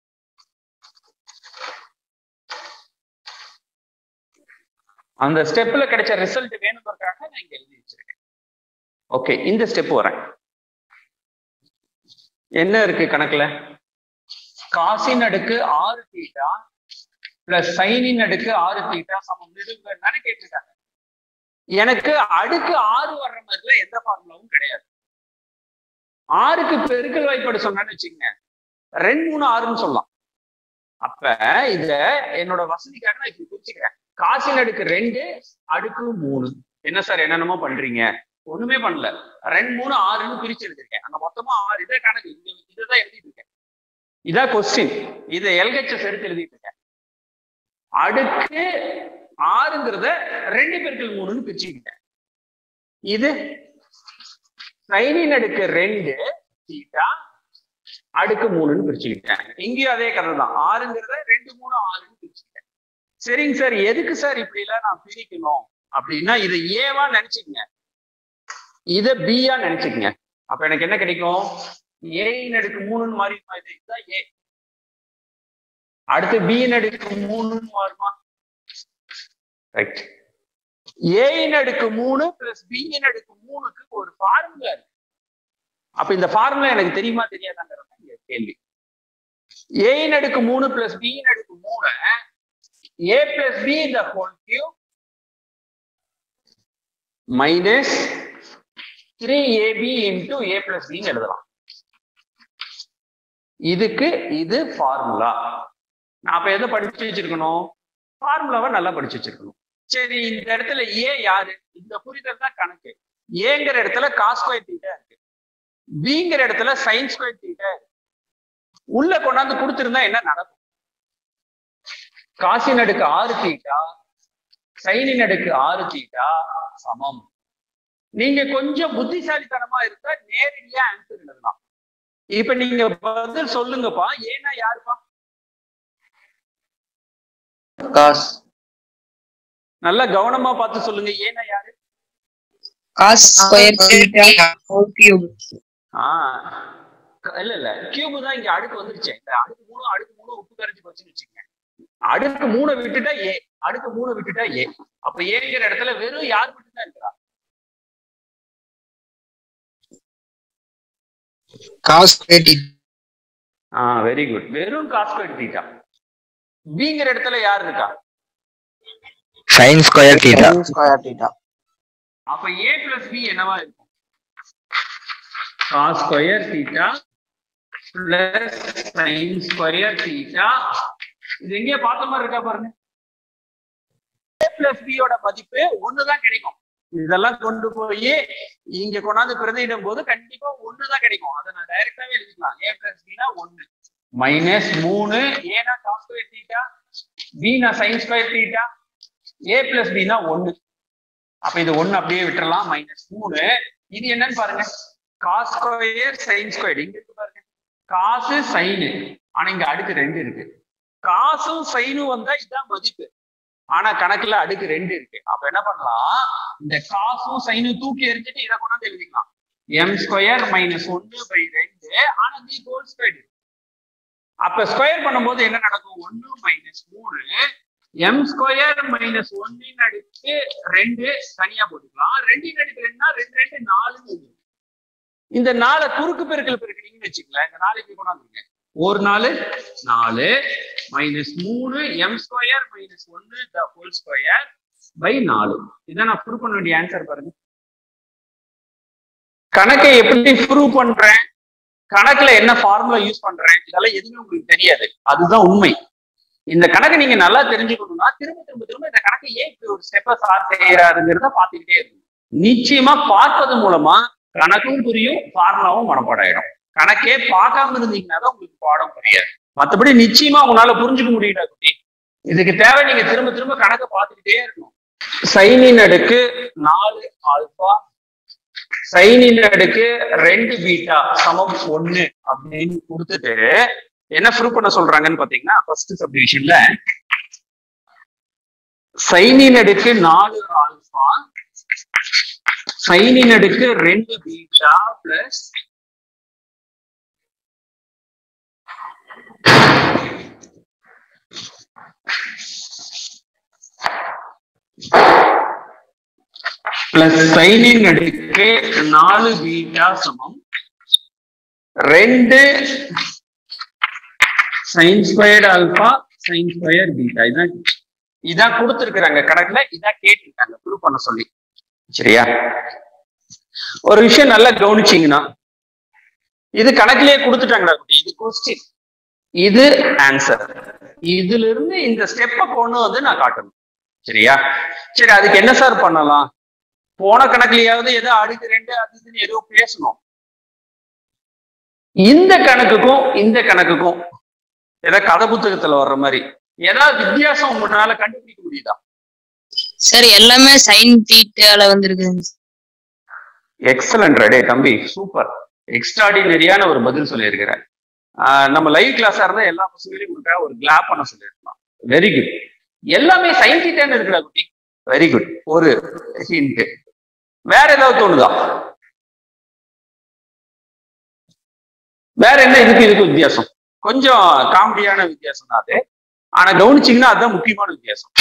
அந்த ஸ்டெப்ல கிடைச்ச ரிசல்ட் வேணுங்கிறதுக்காக நான் இங்க எழுதி வச்சிருக்கேன் ஓகே இந்த ஸ்டெப் வரேன் என்ன இருக்கு கணக்குல காசின் அடுக்கு ஆறு தீட்டா பிளஸ் சைனின் அடுக்கு ஆறு தீட்டா சமம் நிறுவனம்னு கேட்டிருக்காங்க எனக்கு அடுக்கு ஆறு வர்ற மாதிரில எந்த ஃபார்முலாவும் கிடையாது ஆறுக்கு பெருக்கல் வாய்ப்பாடு சொன்னான்னு வச்சுக்கங்க ரெண்டு மூணு ஆறுன்னு சொல்லலாம் அப்ப இத என்னோட வசதிக்காக நான் இப்படி குறிச்சுக்கிறேன் காசின் அடுக்கு ரெண்டு அடுக்கு மூணு என்ன சார் என்னென்னமோ பண்றீங்க ஒண்ணுமே பண்ணல ரெண்டு மூணு ஆறுன்னு பிரிச்சு எழுதிருக்கேன் அங்க மொத்தமா ஆறு இதை கணக்கு இது இதுதான் எழுதிட்டு இருக்கேன் இதான் கொஸ்டின் இதை எல்ஹெச்எஸ் எடுத்து எழுதிட்டு இருக்கேன் அடுக்கு ஆறுங்கிறத ரெண்டு பெருக்கல் மூணுன்னு பிரிச்சுக்கிட்டேன் இது சைனின் அடுக்கு ரெண்டு தீட்டா அடுக்கு மூணுன்னு பிரிச்சுக்கிட்டேன் இங்கேயும் அதே கதை தான் ஆறுங்கிறத ரெண்டு மூணு ஆறுன்னு பிரிச்சுக்கிட்டேன் சரிங்க சார் எதுக்கு சார் இப்படி எல்லாம் நான் பிரிக்கணும் அப்படின்னா இதை ஏவா நினைச்சுக்கங்க இத பியா நினைச்சுக்கங்க அப்ப எனக்கு என்ன கிடைக்கும் ஏயின் அடுக்கு மூணுன்னு மாறி இது இதுதான் ஏ அடுத்து பியின் அடுக்கு மூணுன்னு மாறுமா ரைட் ஏயின் அடுக்கு மூணு பிளஸ் பியின் அடுக்கு மூணுக்கு ஒரு ஃபார்முலா இருக்கு அப்ப இந்த ஃபார்முலா எனக்கு தெரியுமா தெரியாதாங்கிறது தான் இங்க கேள்வி ஏயின் அடுக்கு மூணு பிளஸ் பியின் அடுக்கு மூணு ஏ பிளஸ் பி இந்த whole cube minus three AB into A plus பின்னு எழுதலாம் இதுக்கு இது ஃபார்முலா நான் அப்ப எதை படிச்சு வச்சிருக்கணும் ஃபார்முலாவை நல்லா படிச்சு வச்சிருக்கணும் சரி இந்த இடத்துல ஏ யாரு இந்த புரிதல் தான் கணக்கு ஏங்கிற இடத்துல காஸ் ஸ்கொயர் தீட்டா இருக்கு பிங்கிற இடத்துல சைன் ஸ்கொயர் தீட்டா இருக்கு உள்ள கொண்டாந்து கொடுத்திருந்தா என்ன நடக்கும் காசின் அடுக்கு ஆறு தீட்டா சைனின் அடுக்கு ஆறு தீட்டா சமம் நீங்க கொஞ்சம் புத்திசாலித்தனமா இருந்தா நேரடியா ஆன்சர் எழுதலாம் இப்ப நீங்க பதில் சொல்லுங்கப்பா ஏன்னா யாருப்பா காஸ் நல்லா கவனமா பார்த்து சொல்லுங்க ஏன்னா யாரு cos square theta whole cube ஆஹ் இல்ல இல்ல கியூப் தான் இங்க அடுக்கு வந்துருச்சு இந்த அடுக்கு மூணு அடுக்கு மூணு உப்பு கரைச்சி போச்சுன்னு வச்சுக்கோங்க அடுக்கு மூணை விட்டுட்டா ஏ அடுக்கு மூணை விட்டுட்டா ஏ அப்ப ஏங்கிற இடத்துல வெறும் யார் மட்டும் தான் இருக்கிறா காஸ் ஸ்கொயர் தீட்டா ஆ வெரி குட் வெறும் காஸ்கோட் தீட்டா பிங்கிற இடத்துல யார் இருக்கா sine square theta sin square theta அப்ப ஏ பிளஸ் பி என்னவா இருக்கும் cos square theta plus sine square theta இது எங்கேயோ பார்த்த மாதிரி இருக்கா பாருங்க ஏ பிளஸ் பியோட மதிப்பு ஒண்ணுதான் கிடைக்கும் இதெல்லாம் கொண்டு போய் இங்க கொண்டாந்து பிரதியிடும் போது கண்டிப்பா ஒண்ணுதான் கிடைக்கும் அதை நான் டைரக்டாவே எழுதிக்கலாம் ஏ பிளஸ் பினா ஒண்ணு மைனஸ் மூணு ஏனா காஸ் ஸ்கொயர் தீட்டா பினா sine square theta A plus பினா ஒண்ணு அப்ப இது ஒண்ணு அப்படியே விட்டுறலாம் மைனஸ் மூணு இது என்னன்னு பாருங்க காஸ் ஸ்கொயர் சைன் ஸ்கொயர் இங்க இருக்கு பாருங்க காசு சைனு ஆனா இங்க அடுக்கு ரெண்டு இருக்கு காசும் சைனும் வந்தா இதான் மதிப்பு ஆனா கணக்குல அடுக்கு ரெண்டு இருக்கு அப்ப என்ன பண்ணலாம் இந்த காசும் சைனும் தூக்கி எரிஞ்சிட்டு இதை கொண்டாந்து எழுதிக்கலாம் எம் ஸ்கொயர் மைனஸ் ஒன்னு பை ரெண்டு ஆனா தி ஹோல் ஸ்கொயர் அப்ப ஸ்கொயர் பண்ணும்போது என்ன நடக்கும் ஒன்னு மைனஸ் மூணு எம் ஸ்கொயர் மைனஸ் ஒன்னின் அடுக்கு ரெண்டு தனியா போட்டுக்கலாம் ரெண்டின் அடுக்கு ரெண்டுனா ரெண்டு ரெண்டு நாலுன்னு வரும். இந்த நாளை குறுக்கு பெருக்கல் பெருக்கினீங்கன்னு வச்சுக்கலாம் இந்த நாலு இப்படி கொண்டாந்துருங்க ஒரு நாலு நாலு மைனஸ் மூணு எம் ஸ்கொயர் மைனஸ் ஒன்னு த ஹோல் ஸ்கொயர் பை நாலு இதான் நான் ப்ரூவ் பண்ண வேண்டிய ஆன்சர் பாருங்க கணக்கை எப்படி ப்ரூவ் பண்றேன் கணக்குல என்ன ஃபார்முலா யூஸ் பண்றேன் இதெல்லாம் எதுவுமே உங்களுக்கு தெரியாது அதுதான் உண்மை இந்த கணக்கை நீங்க நல்லா தெரிஞ்சுக்கணும்னா திரும்ப திரும்ப திரும்ப இந்த கணக்கை ஏன் இப்படி ஒரு ஸ்டெப்பை சார் செய்யறாருங்கிறத பார்த்துக்கிட்டே இருக்கணும் நிச்சயமா பார்ப்பது மூலமா கணக்கும் புரியும் ஃபார்முலாவும் மனப்பாடம் ஆயிடும் கணக்கே பார்க்காம இருந்தீங்கன்னா தான் உங்களுக்கு பாடம் புரியாது மற்றபடி நிச்சயமா உங்களால புரிஞ்சுக்க முடியல குட்டி இதுக்கு தேவை நீங்க திரும்ப திரும்ப கணக்கை பார்த்துக்கிட்டே இருக்கணும் சைனின் அடுக்கு நாலு ஆல்பா சைனின் அடுக்கு ரெண்டு பீட்டா சமம் ஒண்ணு அப்படின்னு கொடுத்துட்டு என்ன ப்ரூவ் பண்ண சொல்றாங்கன்னு பாத்தீங்கன்னா ஃபர்ஸ்ட் சப்டிவிஷன்ல சைனின் அடுக்கு நாலு ஆல்பா சைனின் அடுக்கு ரெண்டு பீட்டா பிளஸ் பிளஸ் சைனின் அடுக்கு நாலு பீட்டா சமம் ரெண்டு sine squared alpha sine square beta இதான் இதான் கொடுத்துருக்குறாங்க கணக்குல இதான் கேட்டிருக்காங்க ப்ரூவ் பண்ண சொல்லி சரியா ஒரு விஷயம் நல்லா கவனிச்சீங்கன்னா இது கணக்குலயே கொடுத்துட்டாங்கடா குட்டி இது கொஸ்டின் இது ஆன்சர் இதுல இருந்து இந்த ஸ்டெப்பை கொண்டு வந்து நான் காட்டணும் சரியா சரி அதுக்கு என்ன சார் பண்ணலாம் போன கணக்குலயாவது ஏதோ அடுக்கு ரெண்டு அது இதுன்னு ஏதோ பேசணும் இந்த கணக்குக்கும் இந்த கணக்குக்கும் ஏதோ கதை புத்தகத்துல வர்ற மாதிரி ஏதாவது வித்தியாசம் உங்களால கண்டுபிடிக்க முடியுதா சார் எல்லாமே சைன் தீட்டால வந்திருக்குங்க எக்ஸலண்ட் ரெடே தம்பி சூப்பர் எக்ஸ்ட்ராடினரியான ஒரு பதில் சொல்லியிருக்கிற நம்ம லைவ் கிளாஸா இருந்தா எல்லா பசங்களையும் உங்களுக்காக ஒரு கிளாப் பண்ண சொல்லியிருக்கலாம் வெரி குட் எல்லாமே சைன் தீட்டான்னு இருக்குடா குட்டி வெரி குட் ஒரு ஹிண்ட் வேற ஏதாவது தோணுதா வேற என்ன இதுக்கு இதுக்கு வித்தியாசம் கொஞ்சம் காமெடியான வித்தியாசம் தான் அது ஆனா கவனிச்சீங்கன்னா அதுதான் முக்கியமான வித்தியாசம்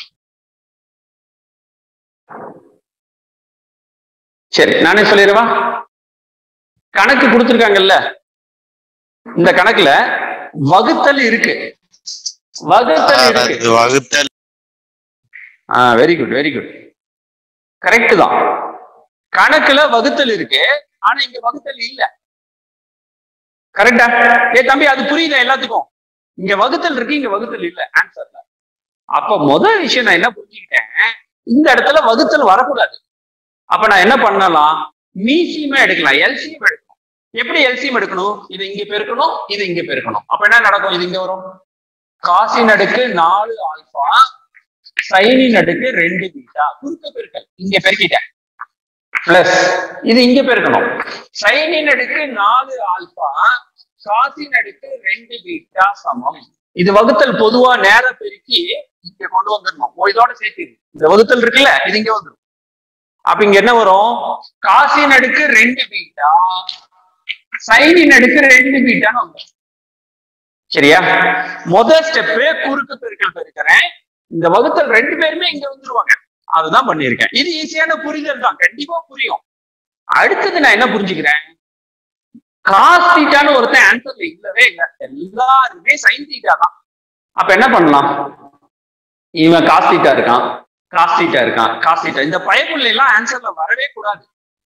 சரி நானே சொல்லிடுவா கணக்கு கொடுத்துருக்காங்கல்ல இந்த கணக்குல வகுத்தல் இருக்கு வகுத்தல் இருக்கு அது வகுத்தல் ஆ very good very good correct தான் கணக்குல வகுத்தல் இருக்கு ஆனா இங்க வகுத்தல் இல்ல கரெக்டா ஏ தம்பி அது புரியுதா எல்லாத்துக்கும் இங்க வகுத்தல் இருக்கு இங்க வகுத்தல் இல்ல ஆன்சர்ல அப்ப முதல் விஷயம் நான் என்ன புரிஞ்சுக்கிட்டேன் இந்த இடத்துல வகுத்தல் வரக்கூடாது அப்ப நான் என்ன பண்ணலாம் மீசியமா எடுக்கலாம் எல்சியம் எடுக்கணும் எப்படி எல்சியம் எடுக்கணும் இது இங்க பெருக்கணும் இது இங்க பெருக்கணும் அப்ப என்ன நடக்கும் இது இங்க வரும் காசின் அடுக்கு நாலு ஆல்பா சைனின் அடுக்கு ரெண்டு பீட்டா குறுக்க பெருக்கல் இங்க பெருக்கிட்டேன் பிளஸ் இது இங்க பெருக்கணும் சைனின் அடுக்கு நாலு ஆல்பா காசின் அடுக்கு ரெண்டு பீட்டா சமம் இது வகுத்தல் பொதுவா நேர பெருக்கி இங்க கொண்டு வந்துடணும் ஓ, இதோட சேர்த்து இந்த வகுத்தல் இருக்குல்ல இது இங்க வந்துடும் அப்ப இங்க என்ன வரும் காசின் அடுக்கு ரெண்டு பீட்டா சைனின் அடுக்கு ரெண்டு பீட்டான்னு வந்துடும் சரியா முதல் ஸ்டெப்பு குறுக்கு பெருக்கல் பெருக்கிறேன் இந்த வகுத்தல் ரெண்டு பேருமே இங்க வந்துருவாங்க அதுதான் பண்ணியிருக்கேன் இது ஈஸியான புரிதல் தான் கண்டிப்பா புரியும் அடுத்தது நான் என்ன புரிஞ்சுக்கிறேன் காஸ் தீட்டான்னு ஒருத்தன் ஆன்சர்ல இல்லவே இல்லை எல்லாருமே சைன் தீட்டா தான் அப்ப என்ன பண்ணலாம் இவன் காஸ் தீட்டா இருக்கான் காஸ் தீட்டா இருக்கான் காஸ் தீட்டா இந்த பயப்புள்ள எல்லாம் ஆன்சர்ல வரவே கூடாது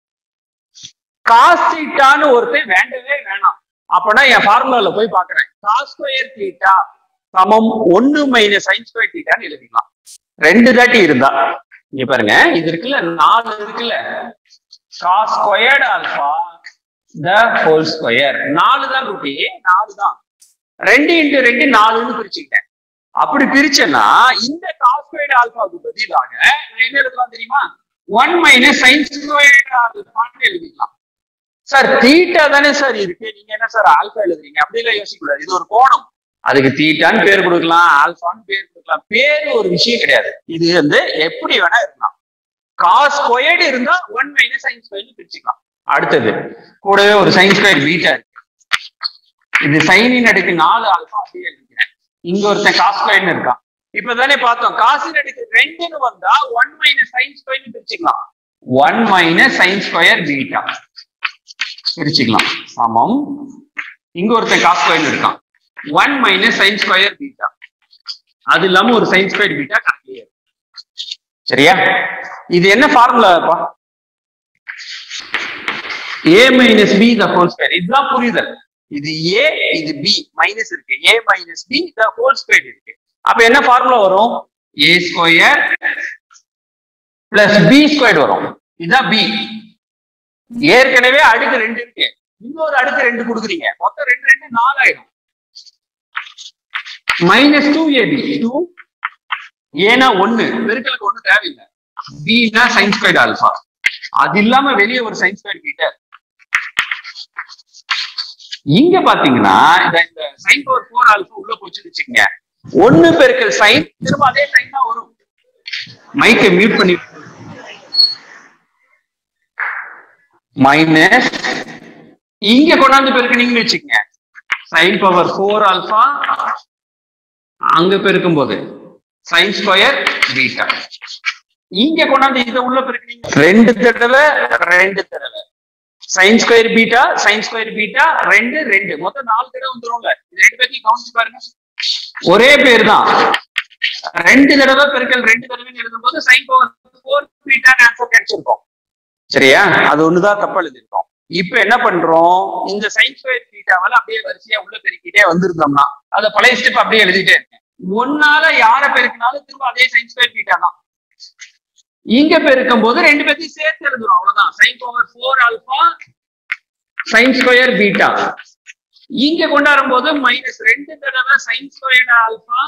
காஸ் தீட்டான்னு ஒருத்தன் வேண்டவே வேணாம் அப்பனா என் ஃபார்முலால போய் பாக்குறேன் காஸ் ஸ்கொயர் தீட்டா சமம் ஒன்னு மைனஸ் சைன் ஸ்கொயர் தீட்டான்னு எழுதிக்கலாம் ரெண்டு தாட்டி இருந்தா இங்க பாருங்க இது இருக்குல்ல நாலு இருக்குல்ல cos squared alpha the whole square நாலு தான் ரூபி நாலு தான் ரெண்டு இன்ட்டு ரெண்டு நாலுன்னு பிரிச்சுக்கிட்டேன் அப்படி பிரிச்சேன்னா இந்த காஸ் ஸ்கொயர்டு ஆல்பாவுக்கு பதிலாக நான் என்ன எழுதலாம் தெரியுமா ஒன் மைனஸ் சைன் ஸ்கொயர்டு ஆல்பான்னு எழுதிக்கலாம் சார் தீட்டா தானே சார் இருக்கு நீங்க என்ன சார் ஆல்பா எழுதுறீங்க அப்படிலாம் யோசிக்க கூடாது இது ஒரு கோணம் அதுக்கு தீட்டான்னு பேர் கொடுக்கலாம் ஆல்பான்னு பேர் கொடுக்கலாம் பேர் ஒரு விஷயம் கிடையாது இது வந்து எப்படி வேணா இருக்கலாம் காஸ் ஸ்கொயர்டு இருந்தா ஒன் மைனஸ் சைன் ஸ்கொயர்னு பிரிச்சுக்கலாம் அடுத்தது கூடவே ஒரு சைன் ஸ்கொயர் பீட்டா இருக்கு இது சைனின் அடுக்கு நாலு ஆல்பா அப்படியே எழுதிக்கிறேன் இங்க ஒருத்தன் காஸ் ஸ்கொயர்னு இருக்கான் இப்பதானே பார்த்தோம் காசின் அடுக்கு ரெண்டுன்னு வந்தா ஒன் மைனஸ் சைன் ஸ்கொயர்னு பிரிச்சுக்கலாம் one minus sine square beta பிரிச்சுக்கலாம் சமம் இங்க ஒருத்தன் காஸ் ஸ்கொயர்னு இருக்கான் one minus sine square beta அது இல்லாம ஒரு சைன் ஸ்கொயர் பீட்டா கணக்கிலே இருக்கு. சரியா இது என்ன ஃபார்முலாப்பா A minus B the whole square இதுதான் புரிதல் இது ஏ இது பி மைனஸ் இருக்கு A minus B the whole square இருக்கு அப்ப என்ன ஃபார்முலா வரும் A square plus B square வரும் இதுதான் பி ஏற்கனவே அடுக்கு ரெண்டு இருக்கு இன்னொரு அடுக்கு ரெண்டு கொடுக்குறீங்க மொத்தம் ரெண்டு ரெண்டு நாலு ஆயிடும் மைனஸ் டூ ஏபி டூ ஏனா ஒண்ணு பெருக்கலுக்கு ஒண்ணு தேவையில்லை பினா சைன் ஸ்கொயர் ஆல்பா அது இல்லாம வெளியே ஒரு சைன் ஸ்கொயர் கிட்ட இங்க பாத்தீங்கன்னா இந்த இந்த சைன் பவர் ஃபோர் ஆல்பா உள்ள போச்சுன்னு வச்சுக்கோங்க ஒண்ணு பெருக்கல் சைன் திரும்ப அதே சைன் தான் வரும் மைக்கை மியூட் பண்ணி மைனஸ் இங்க கொண்டாந்து பெருக்கினீங்கன்னு வச்சுக்கோங்க சைன் பவர் ஃபோர் ஆல்பா அங்க பெருக்கும் போது சைன் ஸ்கொயர் பீட்டா இங்க கொண்டாந்து இதை உள்ள பெருக்கினீங்க ரெண்டு தடவை ரெண்டு தடவை sine square beta sine square beta ரெண்டு ரெண்டு மொத்தம் நாலு தடவை வந்துரும்ல இது ரெண்டு பேர்த்தையும் கவனிச்சு பாருங்க ஒரே பேர் தான் ரெண்டு தடவை பெருக்கல் ரெண்டு தடவை எழுதும் போது sine power four beta answer கிடைச்சிருக்கோம் சரியா அது ஒண்ணுதான் தப்பா எழுதிருக்கோம் இப்ப என்ன பண்றோம் இந்த சைன் ஸ்கொயர் தீட்டாவால அப்படியே வரிசையா உள்ள பெருக்கிட்டே வந்திருந்தோம்னா அத பழைய ஸ்டெப் அப்படியே எழுதிட்டே இருக்கேன் ஒன்னால யார பெருக்கினாலும் திரும்ப அதே சைன் ஸ்கொயர் தீட்டா தான் இங்க பெருக்கும் போது ரெண்டு பேர்த்தையும் சேர்த்து எழுதுறோம் அவ்வளவுதான் sine power four alpha sine square beta இங்க கொண்டாடும் போது மைனஸ் ரெண்டு தடவை sine square alpha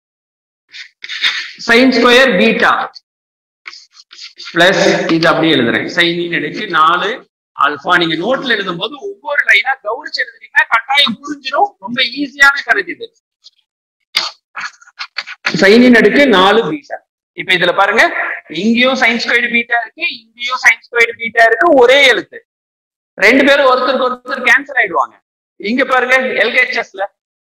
sine square beta plus இது அப்படியே எழுதுறேன் சைனின் எடுக்கு நாலு ஆல்பா நீங்க நோட்ல எழுதும் போது ஒவ்வொரு லைனா கவனிச்சு எழுதுனீங்கன்னா கட்டாயம் புரிஞ்சிடும் ரொம்ப ஈஸியான கருத்து இது சைனின் அடுக்கு நாலு பீட்டா இப்ப இதுல பாருங்க இங்கேயும் சைன் ஸ்கொயர் பீட்டா இருக்கு இங்கேயும் சைன் ஸ்கொயர் பீட்டா இருக்கு ஒரே எழுத்து ரெண்டு பேரும் ஒருத்தருக்கு ஒருத்தர் கேன்சல் ஆயிடுவாங்க இங்க பாருங்க எல்கேஎச்எஸ்ல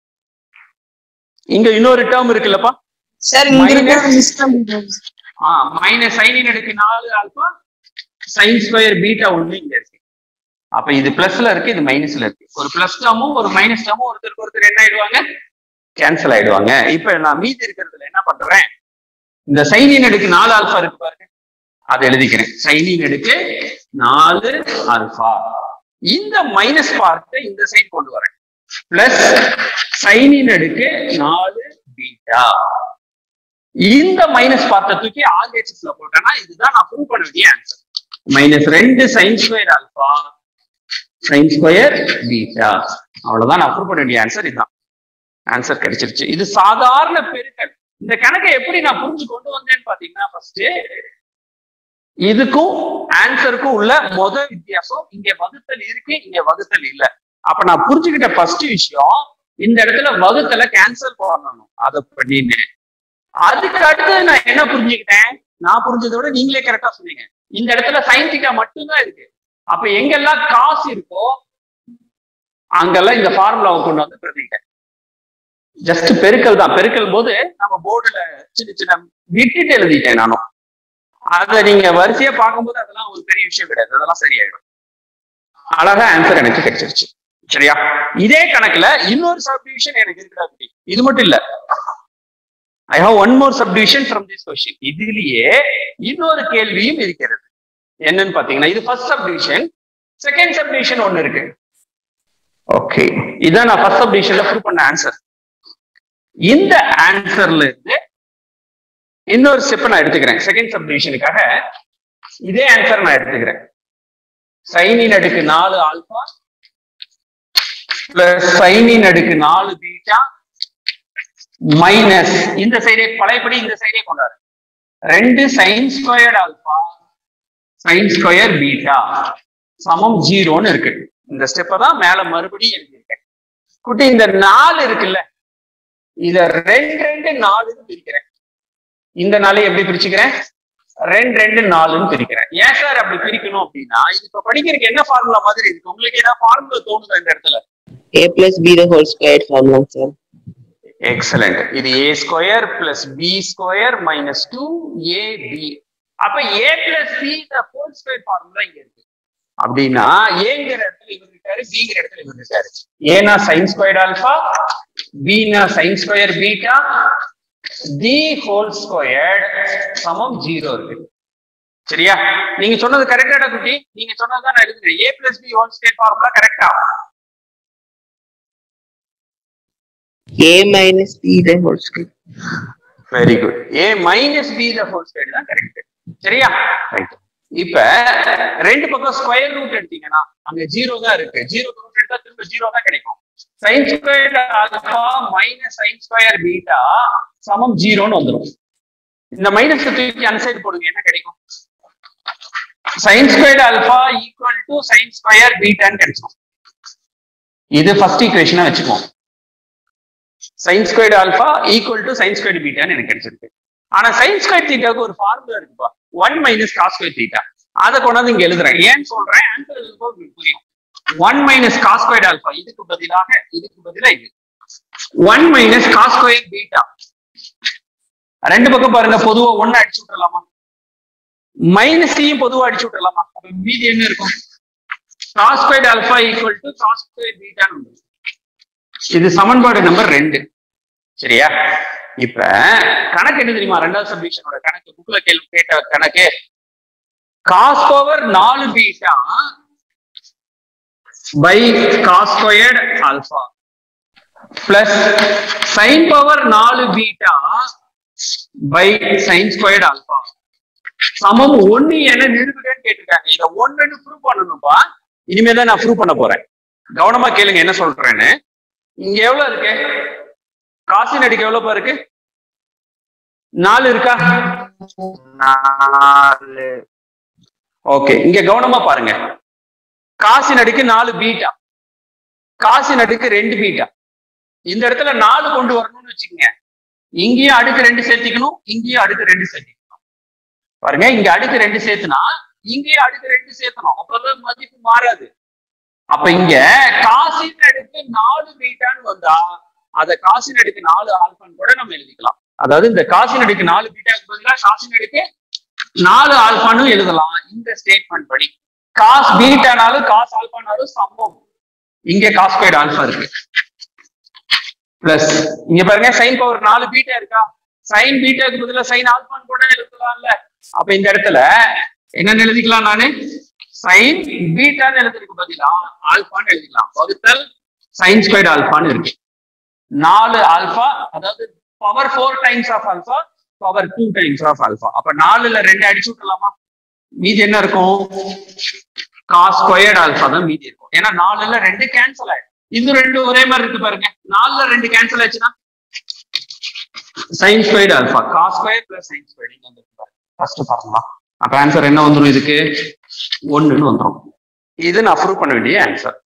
இங்க இன்னொரு டேர்ம் இருக்குல்லப்பா சார் இங்க இருக்கிறது மிஸ் பண்ணிட்டோம் மைனஸ் சைனின் அடுக்கு நாலு ஆல்பா சைன் ஸ்கொயர் பீட்டா ஒண்ணு இங்க இருக்கு அப்ப இது பிளஸ்ல இருக்கு இது மைனஸ்ல இருக்கு ஒரு பிளஸ் டேமும் ஒரு மைனஸ் டேமும் ஒருத்தருக்கு ஒருத்தர் என்ன ஆயிடுவாங்க கேன்சல் ஆயிடுவாங்க இப்ப நான் மீதி இருக்கிறதுல என்ன பண்றேன் இந்த சைனின் அடுக்கு நாலு ஆல்பா இருக்கு பாருங்க அதை எழுதிக்கிறேன் சைனின் அடுக்கு நாலு ஆல்பா இந்த மைனஸ் பார்ட்டை இந்த சைடு கொண்டு வரேன் பிளஸ் சைனின் அடுக்கு நாலு பீட்டா இந்த மைனஸ் பார்ட்டை தூக்கி ஆர்ஹெச்எஸ்ல போட்டேன்னா இதுதான் நான் ப்ரூவ் பண்ண வேண்டிய ஆன்சர் மைனஸ் ரெண்டு sine square alpha sine square beta அவ்வளவுதான் நான் ப்ரூவ் பண்ண வேண்டிய ஆன்சர் இதுதான் ஆன்சர் கிடைச்சிருச்சு இது சாதாரண பெருக்கல் இந்த கணக்கை எப்படி நான் புரிஞ்சு கொண்டு வந்தேன்னு பாத்தீங்கன்னா ஃபர்ஸ்ட் இதுக்கும் ஆன்சருக்கும் உள்ள முத வித்தியாசம் இங்க வகுத்தல் இருக்கு இங்க வகுத்தல் இல்ல அப்ப நான் புரிஞ்சுக்கிட்ட ஃபர்ஸ்ட் விஷயம் இந்த இடத்துல வகுத்தலை கேன்சல் பண்ணணும் அதை பண்ணின்னு அதுக்கு அடுத்து நான் என்ன புரிஞ்சுக்கிட்டேன் நான் புரிஞ்சதை விட நீங்களே கரெக்டா சொன்னீங்க இந்த இடத்துல சைன் தீட்டா மட்டும்தான் இருக்கு அப்ப எங்கெல்லாம் காசு இருக்கோ அங்கெல்லாம் இந்த ஃபார்முலாவை கொண்டு வந்து பிரதிக்கிட்டேன் ஜஸ்ட் பெருக்கல் தான் பெருக்கல் போது நம்ம போர்டுல சின்ன சின்ன விட்டுட்டு எழுதிட்டேன் நானும் அதை நீங்க வரிசையா பார்க்கும்போது அதெல்லாம் ஒரு பெரிய விஷயம் கிடையாது அதெல்லாம் சரியாயிடும் அழகா ஆன்சர் எனக்கு கிடைச்சிருச்சு சரியா இதே கணக்குல இன்னொரு சப்டிவிஷன் எனக்கு இருக்குடா அப்படி இது மட்டும் இல்ல I have one more subdivision from this question இதுலயே இன்னொரு கேள்வியும் இருக்கிறது என்னன்னு பாத்தீங்கன்னா இது ஃபர்ஸ்ட் சப்டிவிஷன் செகண்ட் சப்டிவிஷன் ஒன்னு இருக்கு ஓகே இதான் நான் ஃபர்ஸ்ட் சப்டிவிஷன்ல ப்ரூவ் பண்ண ஆன்சர் இந்த ஆன்சர்ல இருந்து இன்னொரு ஸ்டெப் நான் எடுத்துக்கிறேன் செகண்ட் சப்டிவிஷனுக்காக இதே ஆன்சர் நான் எடுத்துக்கிறேன் சைனின் அடுக்கு நாலு ஆல்பா பிளஸ் சைனின் அடுக்கு நாலு பீட்டா மைனஸ் இந்த சைடே பழையபடி இந்த சைடே கொண்டாரு ரெண்டு sine square alpha sine square beta சமம் ஜீரோன்னு இருக்கு இந்த ஸ்டெப்பை தான் மேல மறுபடியும் எழுதியிருக்கேன் குட்டி இந்த நாலு இருக்குல்ல இத ரெண்டு ரெண்டு நாலுன்னு பிரிக்கிறேன் இந்த நாளை எப்படி பிரிச்சுக்கிறேன் ரெண்டு ரெண்டு நாலுன்னு பிரிக்கிறேன் ஏன் சார் அப்படி பிரிக்கணும் அப்படின்னா இது இப்ப படிக்கிறதுக்கு என்ன ஃபார்முலா மாதிரி இருக்கு உங்களுக்கு ஏதாவது ஃபார்முலா தோணுதா இந்த இடத்துல A plus B the whole squared formula, sir. Excellent இது A square plus B square minus two A B அப்ப A plus B whole square formula இங்க இருக்கு அப்படின்னா ஏங்கிற இடத்துல இவர் இருக்காரு பிங்கிற இடத்துல இவர் இருக்காரு ஏனா சைன் ஸ்கொயர் ஆல்பா பினா sine square beta the whole square சமம் ஜீரோ இருக்கு சரியா நீங்க சொன்னது கரெக்டாடா குட்டி நீங்க சொன்னதுதான் நான் எழுதுறேன் A plus B whole square formula கரெக்டா A minus B the whole squared. Very good A minus B the whole square தான் கரெக்ட் சரியா ரைட் இப்ப ரெண்டு பக்கம் ஸ்கொயர் ரூட் எடுத்தீங்கன்னா அங்க ஜீரோ தான் இருக்கு ஜீரோ ரூட் எடுத்தா திரும்ப ஜீரோ தான் கிடைக்கும் sine square alpha minus sine square beta சமம் ஜீரோன்னு வந்துடும் இந்த மைனஸ் தூக்கி அந்த சைடு போடுங்க என்ன கிடைக்கும் sine square alpha equal to sine square பீட்டான்னு கிடைக்கும் இது ஃபர்ஸ்ட் ஈக்குவேஷனா வச்சுக்குவோம் sine squared alpha equal to sine squared பீட்டான்னு எனக்கு கிடைச்சிருக்கு ஆனா சைன் ஸ்கொயர் தீட்டாவுக்கு ஒரு ஃபார்முலா இருக்குப்பா one minus cos square theta அதை கொண்டாந்து இங்க எழுதுறேன் ஏன்னு சொல்றேன் ஆன்சர் எழுதும்போது உங்களுக்கு புரியும் one minus cos square alpha இதுக்கு பதிலாக இதுக்கு பதிலா இது one minus cos square beta ரெண்டு பக்கம் பாருங்க பொதுவா ஒன்னு அடிச்சு விட்டுறலாமா மைனஸையும் பொதுவா அடிச்சு விட்டுறலாமா அப்ப மீதி என்ன இருக்கும் cos square alpha equal to cos square பீட்டான்னு வந்துரும். இது சமன்பாடு நம்பர் ரெண்டு சரியா இப்ப கணக்கு என்ன தெரியுமா ரெண்டாவது சப்டிஷனோட கணக்கு புக்ல கேள்வி கேட்ட கணக்கு காஸ் பவர் நாலு beta by cos squared alpha plus sine power நாலு beta by sine squared alpha சமம் ஒண்ணு என நிரூபிக்கன்னு கேட்டிருக்காங்க இதை ஒண்ணுன்னு ப்ரூவ் பண்ணணும்பா இனிமே தான் நான் ப்ரூவ் பண்ண போறேன் கவனமா கேளுங்க என்ன சொல்றேன்னு இங்க எவ்வளவு இருக்கு காசின் அடிக்கு எவ்வளவுப்பா இருக்கு நாலு இருக்கா நாலு ஓகே இங்க கவனமா பாருங்க காசின் அடிக்கு நாலு பீட்டா காசின் அடுக்கு ரெண்டு பீட்டா இந்த இடத்துல நாலு கொண்டு வரணும்னு வச்சுக்கோங்க இங்கேயும் அடுக்கு ரெண்டு சேர்த்திக்கணும் இங்கேயும் அடுக்கு ரெண்டு சேர்த்திக்கணும் பாருங்க இங்க அடுக்கு ரெண்டு சேர்த்துனா இங்கேயும் அடுக்கு ரெண்டு சேர்த்தணும் அப்பதான் மதிப்பு மாறாது அப்ப இங்க காசின் அடுக்கு நாலு பீட்டான்னு வந்தா அத காசின் அடுக்கு நாலு ஆல்பான்னு கூட நம்ம எழுதிக்கலாம் அதாவது இந்த காசின் அடுக்கு நாலு பீட்டாக்கு பதிலா காசின் அடுக்கு நாலு ஆல்பான்னு எழுதலாம் இந்த ஸ்டேட்மெண்ட் படி காஸ் பீட்டானாலும் காஸ் ஆல்பானாலும் சமம் இங்க காஸ் ஸ்கொயர் ஆல்பா இருக்கு பிளஸ் இங்க பாருங்க சைன் பவர் நாலு பீட்டா இருக்கா சைன் பீட்டாக்கு பதிலா சைன் ஆல்பான் கூட எழுதலாம்ல அப்ப இந்த இடத்துல என்னன்னு எழுதிக்கலாம் நானு சைன் பீட்டான்னு எழுதுறதுக்கு பதிலா ஆல்பான்னு எழுதிக்கலாம் வகுத்தல் சைன் ஸ்கொயர் ஆல்பான்னு இருக்கு நாலு ஆல்பா அதாவது power four times of alpha power two times of alpha அப்ப நாலுல ரெண்டு அடிச்சு விட்டுலாமா மீதி என்ன இருக்கும் காஸ் ஸ்கொயர்ட் ஆல்பா தான் மீதி இருக்கும் ஏன்னா நாலுல ரெண்டு கேன்சல் ஆயிடும் இது ரெண்டு ஒரே மாதிரி இருக்கு பாருங்க நாலுல ரெண்டு கேன்சல் ஆச்சுன்னா sine squared alpha cos square plus sine squared இங்க வந்து ஃபர்ஸ்ட் பாருங்களா அப்ப ஆன்சர் என்ன வந்துடும் இதுக்கு ஒண்ணுன்னு வந்துடும் இது நான் ப்ரூவ் பண்ண வேண்டிய ஆன்சர்